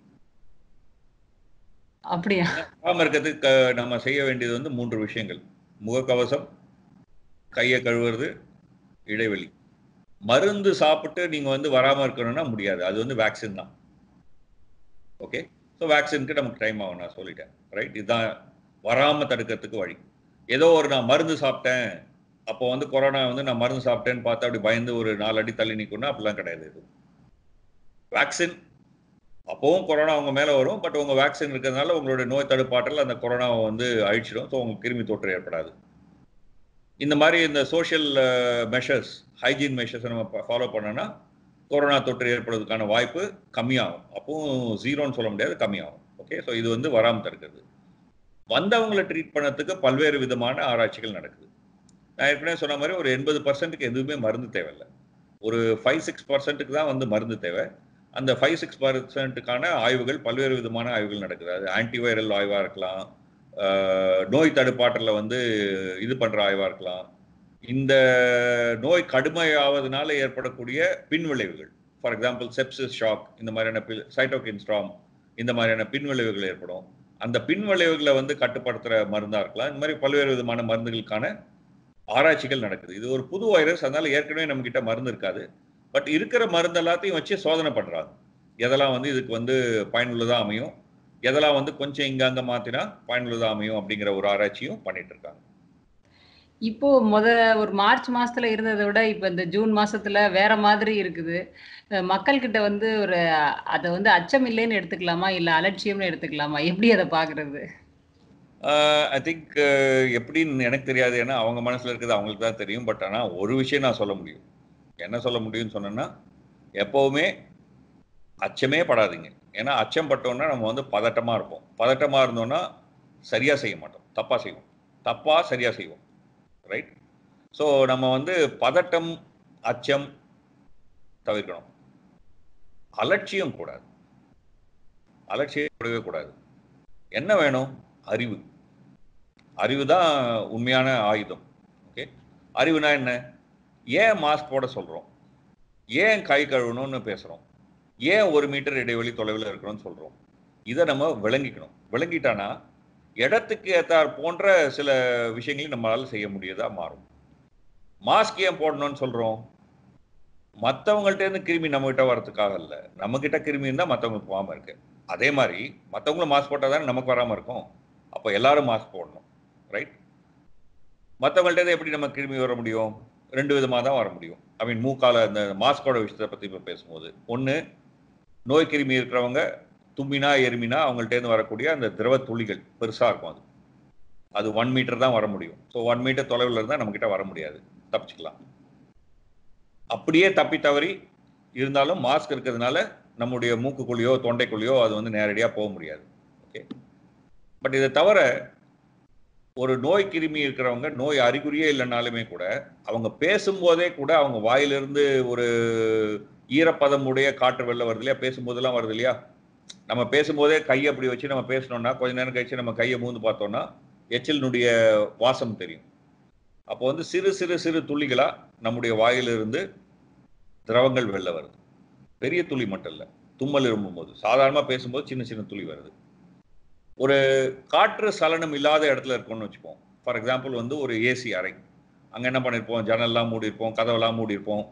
அப்படியா வராமல் இருக்கிறதுக்கு க- நம்ம செய்ய வேண்டியது வந்து மூன்று விஷயங்கள் முகக்கவசம் கையை கழுவுறது இடைவெளி மருந்து சாப்பிட்டு நீங்க வந்து வராம இருக்கணும்னா முடியாது அது வந்து வேக்சின் தான் ஓகே ஸோ வேக்சினுக்கு நமக்கு டைம் ஆகும் நான் சொல்லிட்டேன் ரைட் இதுதான் வராம தடுக்கிறதுக்கு வழி ஏதோ ஒரு நான் மருந்து சாப்பிட்டேன் அப்போ வந்து கொரோனா வந்து நான் மருந்து சாப்பிட்டேன்னு பார்த்து அப்படி பயந்து ஒரு நாலு அடி தள்ளி நிற்கணும் அப்படிலாம் கிடையாது இது வேக்சின் அப்போவும் கொரோனா உங்க மேல வரும் பட் உங்க வேக்சின் இருக்கிறதுனால உங்களுடைய நோய் தடுப்பாற்றல் அந்த கொரோனாவை வந்து அழிச்சிடும் ஸோ உங்களுக்கு கிருமி தொற்று ஏற்படாது இந்த மாதிரி இந்த சோஷியல் மெஷர்ஸ் ஹைஜீன் மெஷர்ஸை நம்ம ஃபாலோ பண்ணோம்னா கொரோனா தொற்று ஏற்படுவதற்கான வாய்ப்பு கம்மியாகும் அப்பவும் ஜீரோன்னு சொல்ல முடியாது கம்மியாகும் ஓகே ஸோ இது வந்து வராமல் தடுக்கிறது வந்தவங்களை ட்ரீட் பண்ணதுக்கு பல்வேறு விதமான ஆராய்ச்சிகள் நடக்குது நான் ஏற்கனவே சொன்ன மாதிரி ஒரு எண்பது பர்சன்ட்டுக்கு எதுவுமே மருந்து தேவையில்லை ஒரு ஃபைவ் சிக்ஸ் பர்சன்ட்டுக்கு தான் வந்து மருந்து தேவை அந்த ஃபைவ் சிக்ஸ் பர்சன்ட்டுக்கான ஆய்வுகள் பல்வேறு விதமான ஆய்வுகள் நடக்குது அது ஆன்டிவைரல் ஆய்வாக இருக்கலாம் ஆஹ் நோய் தடுப்பாற்றல வந்து இது பண்ற ஆய்வா இருக்கலாம் இந்த நோய் கடுமையாவதனால ஏற்படக்கூடிய பின்விளைவுகள் ஃபார் எக்ஸாம்பிள் செப்சிஸ் ஷாக் இந்த மாதிரியான சைட்டோகின் ஸ்ட்ராம் இந்த மாதிரியான பின்விளைவுகள் ஏற்படும் அந்த பின்விளைவுகளை வந்து கட்டுப்படுத்துற மருந்தா இருக்கலாம் இந்த மாதிரி பல்வேறு விதமான மருந்துகளுக்கான ஆராய்ச்சிகள் நடக்குது இது ஒரு புது வைரஸ் அதனால ஏற்கனவே நம்ம கிட்ட மருந்து இருக்காது பட் இருக்கிற மருந்து எல்லாத்தையும் வச்சு சோதனை பண்றாங்க எதெல்லாம் வந்து இதுக்கு வந்து பயனுள்ளதா அமையும் எதெல்லாம் வந்து கொஞ்சம் இங்க அங்க மாத்தினா பயனுள்ளதா அமையும் அப்படிங்கிற ஒரு ஆராய்ச்சியும் பண்ணிட்டு இருக்காங்க இப்போ மொத ஒரு மார்ச் மாசத்துல இருந்ததை விட இப்ப இந்த ஜூன் மாசத்துல வேற மாதிரி இருக்குது அஹ் மக்கள் கிட்ட வந்து ஒரு அதை வந்து அச்சம் இல்லைன்னு எடுத்துக்கலாமா இல்ல அலட்சியம்னு எடுத்துக்கலாமா எப்படி அதை பாக்குறது ஐ திங்க் எப்படின்னு எனக்கு தெரியாது ஏன்னா அவங்க மனசுல இருக்கிறது அவங்களுக்கு தான் தெரியும் பட் ஆனால் ஒரு விஷயம் நான் சொல்ல முடியும் என்ன சொல்ல முடியும்னு சொன்னேன்னா எப்போவுமே அச்சமே படாதீங்க ஏன்னா அச்சம் பட்டோம்னா நம்ம வந்து பதட்டமாக இருப்போம் பதட்டமாக இருந்தோம்னா சரியாக செய்ய மாட்டோம் தப்பாக செய்வோம் தப்பாக சரியாக செய்வோம் ரைட் ஸோ நம்ம வந்து பதட்டம் அச்சம் தவிர்க்கணும் அலட்சியம் கூடாது அலட்சியம் கூடவே கூடாது என்ன வேணும் அறிவு அறிவு தான் உண்மையான ஆயுதம் ஓகே அறிவுனா என்ன ஏன் மாஸ்க் போட சொல்கிறோம் ஏன் கை கழுவணும்னு பேசுகிறோம் ஏன் ஒரு மீட்டர் இடைவெளி தொலைவில் இருக்கணும்னு சொல்கிறோம் இதை நம்ம விளங்கிக்கணும் விளங்கிட்டானா இடத்துக்கு ஏத்தார் போன்ற சில விஷயங்களையும் நம்மளால செய்ய முடியதா மாறும் மாஸ்க் ஏன் போடணும்னு சொல்கிறோம் மற்றவங்கள்ட்டேருந்து கிருமி நம்மகிட்ட வர்றதுக்காக இல்லை நம்மக்கிட்ட கிருமி இருந்தால் மற்றவங்களுக்கு போகாமல் இருக்கு அதே மாதிரி மற்றவங்களும் மாஸ்க் போட்டால் தானே நமக்கு வராமல் இருக்கும் அப்போ எல்லாரும் மாஸ்க் போடணும் ரைட் மற்றவங்கள்ட்ட எப்படி நம்ம கிருமி வர முடியும் ரெண்டு விதமாக தான் வர முடியும் ஐ மீன் மூக்கால இந்த மாஸ்கோட விஷயத்தை பற்றி இப்போ பேசும்போது ஒன்று நோய் கிருமி இருக்கிறவங்க தும்மினா எருமினா அவங்கள்ட்டேருந்து வரக்கூடிய அந்த திரவ துளிகள் பெருசாக இருக்கும் அது அது ஒன் மீட்டர் தான் வர முடியும் ஸோ ஒன் மீட்டர் தொலைவில் இருந்தால் நம்மக்கிட்ட வர முடியாது தப்பிச்சுக்கலாம் அப்படியே தப்பி தவறி இருந்தாலும் மாஸ்க் இருக்கிறதுனால நம்முடைய மூக்குக்குள்ளேயோ தொண்டைக்குள்ளேயோ அது வந்து நேரடியாக போக முடியாது ஓகே பட் இதை தவிர ஒரு நோய் கிருமி இருக்கிறவங்க நோய் அறிகுறியே இல்லைனாலுமே கூட அவங்க பேசும்போதே கூட அவங்க வாயிலிருந்து ஒரு ஈரப்பதம் உடைய காற்று வெளில வருது இல்லையா பேசும்போதெல்லாம் வருது இல்லையா நம்ம பேசும்போதே கையை அப்படி வச்சு நம்ம பேசணும்னா கொஞ்ச நேரம் கழிச்சு நம்ம கையை மூந்து பார்த்தோம்னா எச்சிலினுடைய வாசம் தெரியும் அப்போ வந்து சிறு சிறு சிறு துளிகளா நம்முடைய வாயிலிருந்து திரவங்கள் வெளில வருது பெரிய துளி மட்டும் இல்லை தும்மல் இருமும் போது சாதாரணமாக பேசும்போது சின்ன சின்ன துளி வருது ஒரு காற்று சலனம் இல்லாத இடத்துல இருக்கோம்னு வச்சுப்போம் ஃபார் எக்ஸாம்பிள் வந்து ஒரு ஏசி அறை அங்கே என்ன பண்ணியிருப்போம் ஜன்னல்லாம் மூடியிருப்போம் கதவெல்லாம் மூடியிருப்போம்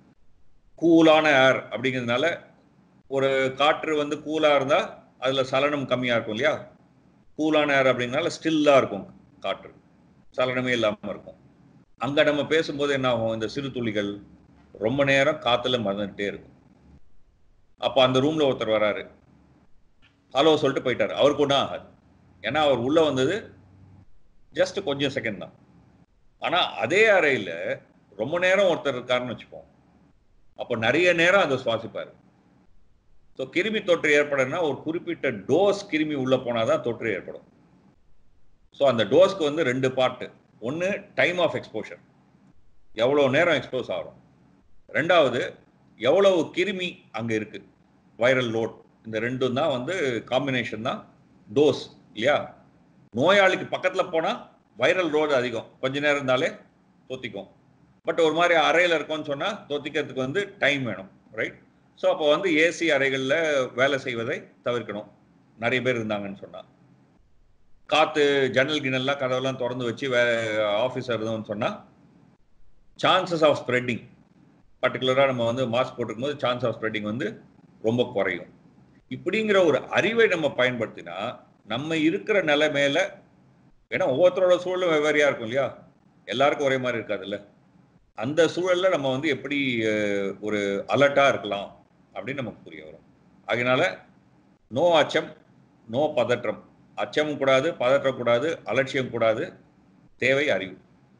கூலான ஏர் அப்படிங்கிறதுனால ஒரு காற்று வந்து கூலாக இருந்தால் அதில் சலனம் கம்மியாக இருக்கும் இல்லையா கூலான ஏர் அப்படிங்கனால ஸ்டில்லாக இருக்கும் காற்று சலனமே இல்லாமல் இருக்கும் அங்கே நம்ம பேசும்போது என்ன ஆகும் இந்த சிறு துளிகள் ரொம்ப நேரம் காற்றுல மறந்துகிட்டே இருக்கும் அப்போ அந்த ரூமில் ஒருத்தர் வராரு ஹலோ சொல்லிட்டு போயிட்டார் அவருக்கு ஒன்றும் ஆகாது ஏன்னா அவர் உள்ளே வந்தது ஜஸ்ட் கொஞ்சம் செகண்ட் தான் ஆனால் அதே அறையில் ரொம்ப நேரம் ஒருத்தர் இருக்காருன்னு வச்சுப்போம் அப்போ நிறைய நேரம் அதை சுவாசிப்பார் ஸோ கிருமி தொற்று ஏற்படணும்னா ஒரு குறிப்பிட்ட டோஸ் கிருமி உள்ளே போனால் தான் தொற்று ஏற்படும் ஸோ அந்த டோஸ்க்கு வந்து ரெண்டு பார்ட்டு ஒன்று டைம் ஆஃப் எக்ஸ்போஷர் எவ்வளோ நேரம் எக்ஸ்போஸ் ஆகும் ரெண்டாவது எவ்வளவு கிருமி அங்கே இருக்குது வைரல் லோட் இந்த ரெண்டும் தான் வந்து காம்பினேஷன் தான் டோஸ் இல்லையா நோயாளிக்கு பக்கத்தில் போனால் வைரல் லோடு அதிகம் கொஞ்ச நேரம் இருந்தாலே தொத்திக்கும் பட் ஒரு மாதிரி அறையில் இருக்கோம்னு சொன்னால் தொத்திக்கிறதுக்கு வந்து டைம் வேணும் ரைட் ஸோ அப்போ வந்து ஏசி அறைகளில் வேலை செய்வதை தவிர்க்கணும் நிறைய பேர் இருந்தாங்கன்னு சொன்னால் காற்று ஜன்னல் கிணல்லாம் கதவெல்லாம் திறந்து வச்சு வே ஆஃபீஸர் இருந்தோம்னு சொன்னால் சான்சஸ் ஆஃப் ஸ்ப்ரெட்டிங் பர்டிகுலராக நம்ம வந்து மாஸ்க் போட்டிருக்கும் போது சான்ஸ் ஆஃப் ஸ்ப்ரெட்டிங் வந்து ரொம்ப குறையும் இப்படிங்கிற ஒரு அறிவை நம்ம பயன்படுத்தினா நம்ம இருக்கிற நிலைமையில ஏன்னா ஒவ்வொருத்தரோட சூழலும் வெவ்வேறையா இருக்கும் இல்லையா எல்லாருக்கும் ஒரே மாதிரி இருக்காதுல்ல அந்த சூழல்ல நம்ம வந்து எப்படி ஒரு அலர்ட்டா இருக்கலாம் அப்படின்னு நமக்கு புரிய வரும் அதனால நோ அச்சம் நோ பதற்றம் அச்சமும் கூடாது பதற்றம் கூடாது அலட்சியம் கூடாது தேவை அறிவு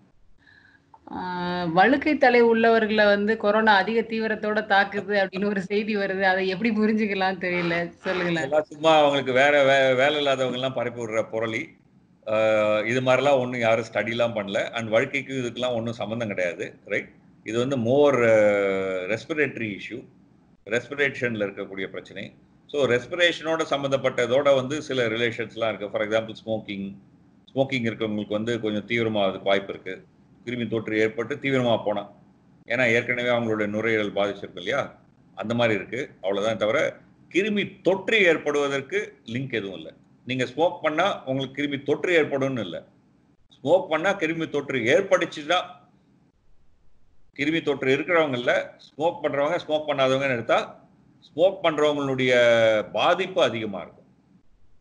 வழுக்கை தலை உள்ளவர்களை வந்து கொரோனா அதிக தீவிரத்தோட தாக்குது அப்படின்னு ஒரு செய்தி வருது அதை எப்படி புரிஞ்சுக்கலாம் தெரியல சொல்லுங்களேன் எல்லாம் சும்மா அவங்களுக்கு வேற வே வேலை இல்லாதவங்க எல்லாம் பரப்பி விடுற புரளி இது மாதிரிலாம் ஒன்றும் யாரும் ஸ்டடிலாம் பண்ணல அண்ட் வழுக்கைக்கும் இதுக்கெல்லாம் ஒன்றும் சம்மந்தம் கிடையாது ரைட் இது வந்து மோர் ரெஸ்பிரேட்டரி இஷ்யூ ரெஸ்பிரேஷனில் இருக்கக்கூடிய பிரச்சனை ஸோ ரெஸ்பிரேஷனோட சம்மந்தப்பட்டதோட வந்து சில ரிலேஷன்ஸ்லாம் இருக்குது ஃபார் எக்ஸாம்பிள் ஸ்மோக்கிங் ஸ்மோக்கிங் இருக்கவங்களுக்கு வந்து கொஞ்சம் தீவிரமாகிறதுக்கு வாய்ப்பு இருக்குது கிருமி தொற்று ஏற்பட்டு தீவிரமாக போனால் ஏன்னா ஏற்கனவே அவங்களுடைய நுரையீரல் பாதிச்சிருக்கு இல்லையா அந்த மாதிரி இருக்குது அவ்வளோதான் தவிர கிருமி தொற்று ஏற்படுவதற்கு லிங்க் எதுவும் இல்லை நீங்கள் ஸ்மோக் பண்ணால் உங்களுக்கு கிருமி தொற்று ஏற்படும்னு இல்லை ஸ்மோக் பண்ணால் கிருமி தொற்று ஏற்படுச்சுன்னா கிருமி தொற்று இருக்கிறவங்கள ஸ்மோக் பண்ணுறவங்க ஸ்மோக் பண்ணாதவங்கன்னு எடுத்தால் ஸ்மோக் பண்ணுறவங்களுடைய பாதிப்பு அதிகமாக இருக்கும்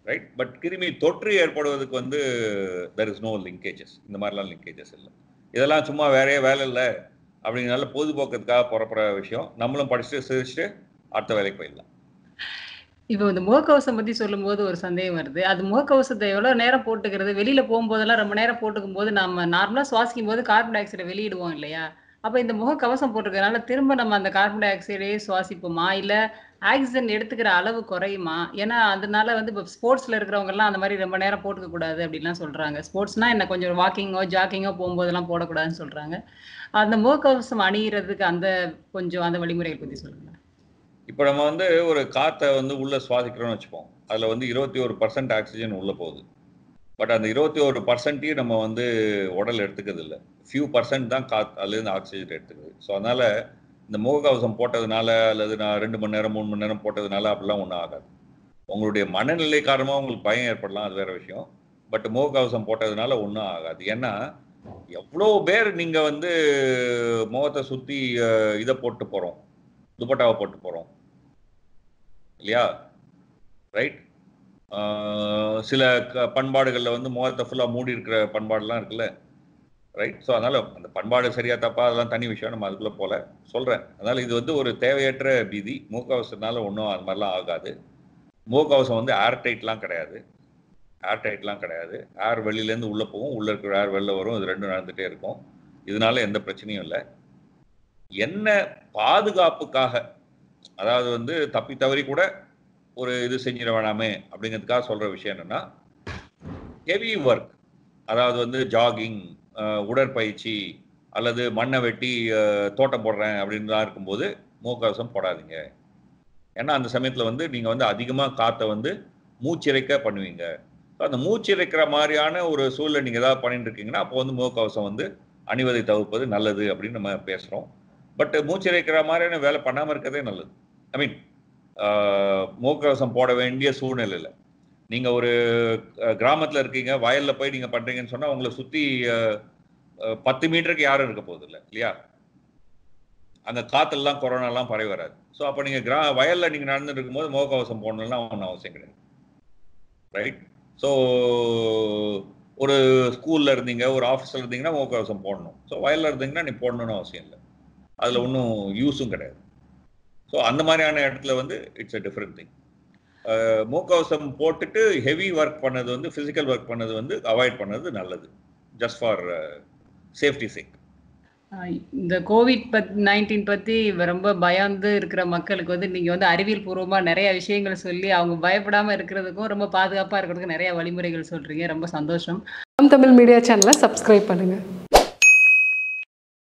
ரைட் பட் கிருமி தொற்று ஏற்படுவதற்கு வந்து தெர் இஸ் நோ லிங்கேஜஸ் இந்த மாதிரிலாம் லிங்கேஜஸ் இல்லை இதெல்லாம் சும்மா வேறையே வேலை இல்லை அப்படிங்கிறனால பொழுதுபோக்கத்துக்காக புறப்படுற விஷயம் நம்மளும் படிச்சுட்டு சிரிச்சுட்டு அடுத்த வேலைக்கு போயிடலாம் இப்போ இந்த முகக்கவசம் பத்தி சொல்லும்போது ஒரு சந்தேகம் வருது அது முகக்கவசத்தை எவ்வளவு நேரம் போட்டுக்கிறது வெளியில போகும்போதெல்லாம் ரொம்ப நேரம் போட்டுக்கும் போது நம்ம நார்மலா சுவாசிக்கும் போது கார்பன் டை ஆக்சைடை வெளியிடுவோம் இல்லையா அப்ப இந்த முகக்கவசம் போட்டிருக்கறதுனால திரும்ப நம்ம அந்த கார்பன் டை ஆக்சைடே சுவாசிப்போமா இல்ல ஆக்சிஜன் எடுத்துக்கிற அளவு குறையுமா ஏன்னா அதனால வந்து இப்போ ஸ்போர்ட்ஸ்ல இருக்கிறவங்க எல்லாம் அந்த மாதிரி ரொம்ப நேரம் போட்டுக்க கூடாது அப்படின்லாம் சொல்றாங்க ஸ்போர்ட்ஸ்னா என்ன கொஞ்சம் வாக்கிங்கோ ஜாக்கிங்கோ போகும்போதெல்லாம் போடக்கூடாதுன்னு சொல்றாங்க அந்த முகக்கவசம் அணிகிறதுக்கு அந்த கொஞ்சம் அந்த வழிமுறைகள் பத்தி சொல்லுங்க இப்போ நம்ம வந்து ஒரு காற்றை வந்து உள்ள சுவாசிக்கிறோம்னு வச்சுப்போம் அதில் வந்து இருபத்தி ஒரு பர்சன்ட் ஆக்சிஜன் உள்ளே போகுது பட் அந்த இருபத்தி ஒரு பர்சன்ட்டையும் நம்ம வந்து உடல் எடுத்துக்கிறது இல்லை ஃபியூ பர்சன்ட் தான் காத் அதுலேருந்து ஆக்சிஜன் எடுத்துக்குது ஸோ அதனால் இந்த முகக்கவசம் போட்டதுனால அல்லது நான் ரெண்டு மணி நேரம் மூணு மணி நேரம் போட்டதுனால அப்படிலாம் ஒன்றும் ஆகாது உங்களுடைய மனநிலை காரணமாக உங்களுக்கு பயம் ஏற்படலாம் அது வேற விஷயம் பட் முகக்கவசம் போட்டதுனால ஒன்றும் ஆகாது ஏன்னா எவ்வளோ பேர் நீங்கள் வந்து முகத்தை சுற்றி இதை போட்டு போகிறோம் துப்பட்டாவை போட்டு போகிறோம் இல்லையா ரைட் சில க பண்பாடுகளில் வந்து முகத்தை ஃபுல்லாக மூடி இருக்கிற பண்பாடுலாம் இருக்குல்ல ரைட் ஸோ அதனால் அந்த பண்பாடு சரியா தப்பா அதெல்லாம் தனி விஷயம் நம்ம அதுக்குள்ளே போல சொல்கிறேன் அதனால் இது வந்து ஒரு தேவையற்ற பீதி முகக்கவசத்தினால ஒன்றும் அது மாதிரிலாம் ஆகாது முகக்கவசம் வந்து ஏர் டைட்லாம் கிடையாது ஏர் டைட்லாம் கிடையாது ஏர் வெளியிலேருந்து உள்ளே போகும் உள்ளே இருக்கிற ஏர் வெளில வரும் இது ரெண்டும் நடந்துகிட்டே இருக்கும் இதனால எந்த பிரச்சனையும் இல்லை என்ன பாதுகாப்புக்காக அதாவது வந்து தப்பி தவறி கூட ஒரு இது செஞ்சிட வேணாமே அப்படிங்கிறதுக்காக சொல்ற விஷயம் என்னன்னா ஹெவி ஒர்க் அதாவது வந்து ஜாகிங் உடற்பயிற்சி அல்லது மண்ணை வெட்டி தோட்டம் போடுறேன் அப்படின்லாம் இருக்கும்போது முகக்கவசம் போடாதீங்க ஏன்னா அந்த சமயத்தில் வந்து நீங்கள் வந்து அதிகமாக காற்றை வந்து மூச்சிறைக்க பண்ணுவீங்க ஸோ அந்த மூச்சிறைக்கிற மாதிரியான ஒரு சூழலை நீங்கள் ஏதாவது பண்ணிட்டு இருக்கீங்கன்னா அப்போ வந்து முகக்கவசம் வந்து அணிவதை தவிர்ப்பது நல்லது அப்படின்னு நம்ம பேசுகிறோம் பட் மூச்சிறைக்கிற மாதிரியான வேலை பண்ணாமல் இருக்கிறதே நல்லது ஐ மீன் முகக்கவசம் போட வேண்டிய சூழ்நிலை இல்லை நீங்கள் ஒரு கிராமத்தில் இருக்கீங்க வயலில் போய் நீங்கள் பண்ணுறீங்கன்னு சொன்னால் உங்களை சுற்றி பத்து மீட்டருக்கு யாரும் இருக்க போகுது இல்லை இல்லையா அங்கே காற்றுலாம் கொரோனாலாம் பரவி வராது ஸோ அப்போ நீங்கள் கிரா வயலில் நீங்கள் நடந்துட்டு இருக்கும்போது முகக்கவசம் போடணும்லாம் ஒன்றும் அவசியம் கிடையாது ரைட் ஸோ ஒரு ஸ்கூலில் இருந்தீங்க ஒரு ஆஃபீஸில் இருந்தீங்கன்னா முகக்கவசம் போடணும் ஸோ வயலில் இருந்தீங்கன்னா நீ போடணும்னு அவசியம் இல்லை அதில் ஒன்றும் யூஸும் கிடையாது ஸோ அந்த மாதிரியான இடத்துல வந்து இட்ஸ் அ டிஃப்ரெண்ட் திங் முகக்கவசம் போட்டுட்டு ஹெவி ஒர்க் பண்ணது வந்து ஃபிசிக்கல் ஒர்க் பண்ணது வந்து அவாய்ட் பண்ணது நல்லது ஜஸ்ட் ஃபார் சேஃப்டி சேக் இந்த கோவிட் பத் நைன்டீன் பத்தி ரொம்ப பயந்து இருக்கிற மக்களுக்கு வந்து நீங்க வந்து அறிவியல் பூர்வமா நிறைய விஷயங்கள் சொல்லி அவங்க பயப்படாம இருக்கிறதுக்கும் ரொம்ப பாதுகாப்பா இருக்கிறதுக்கும் நிறைய வழிமுறைகள் சொல்றீங்க ரொம்ப சந்தோஷம் தமிழ் மீடியா சேனலை சப்ஸ்கிரைப் பண்ணுங்கள்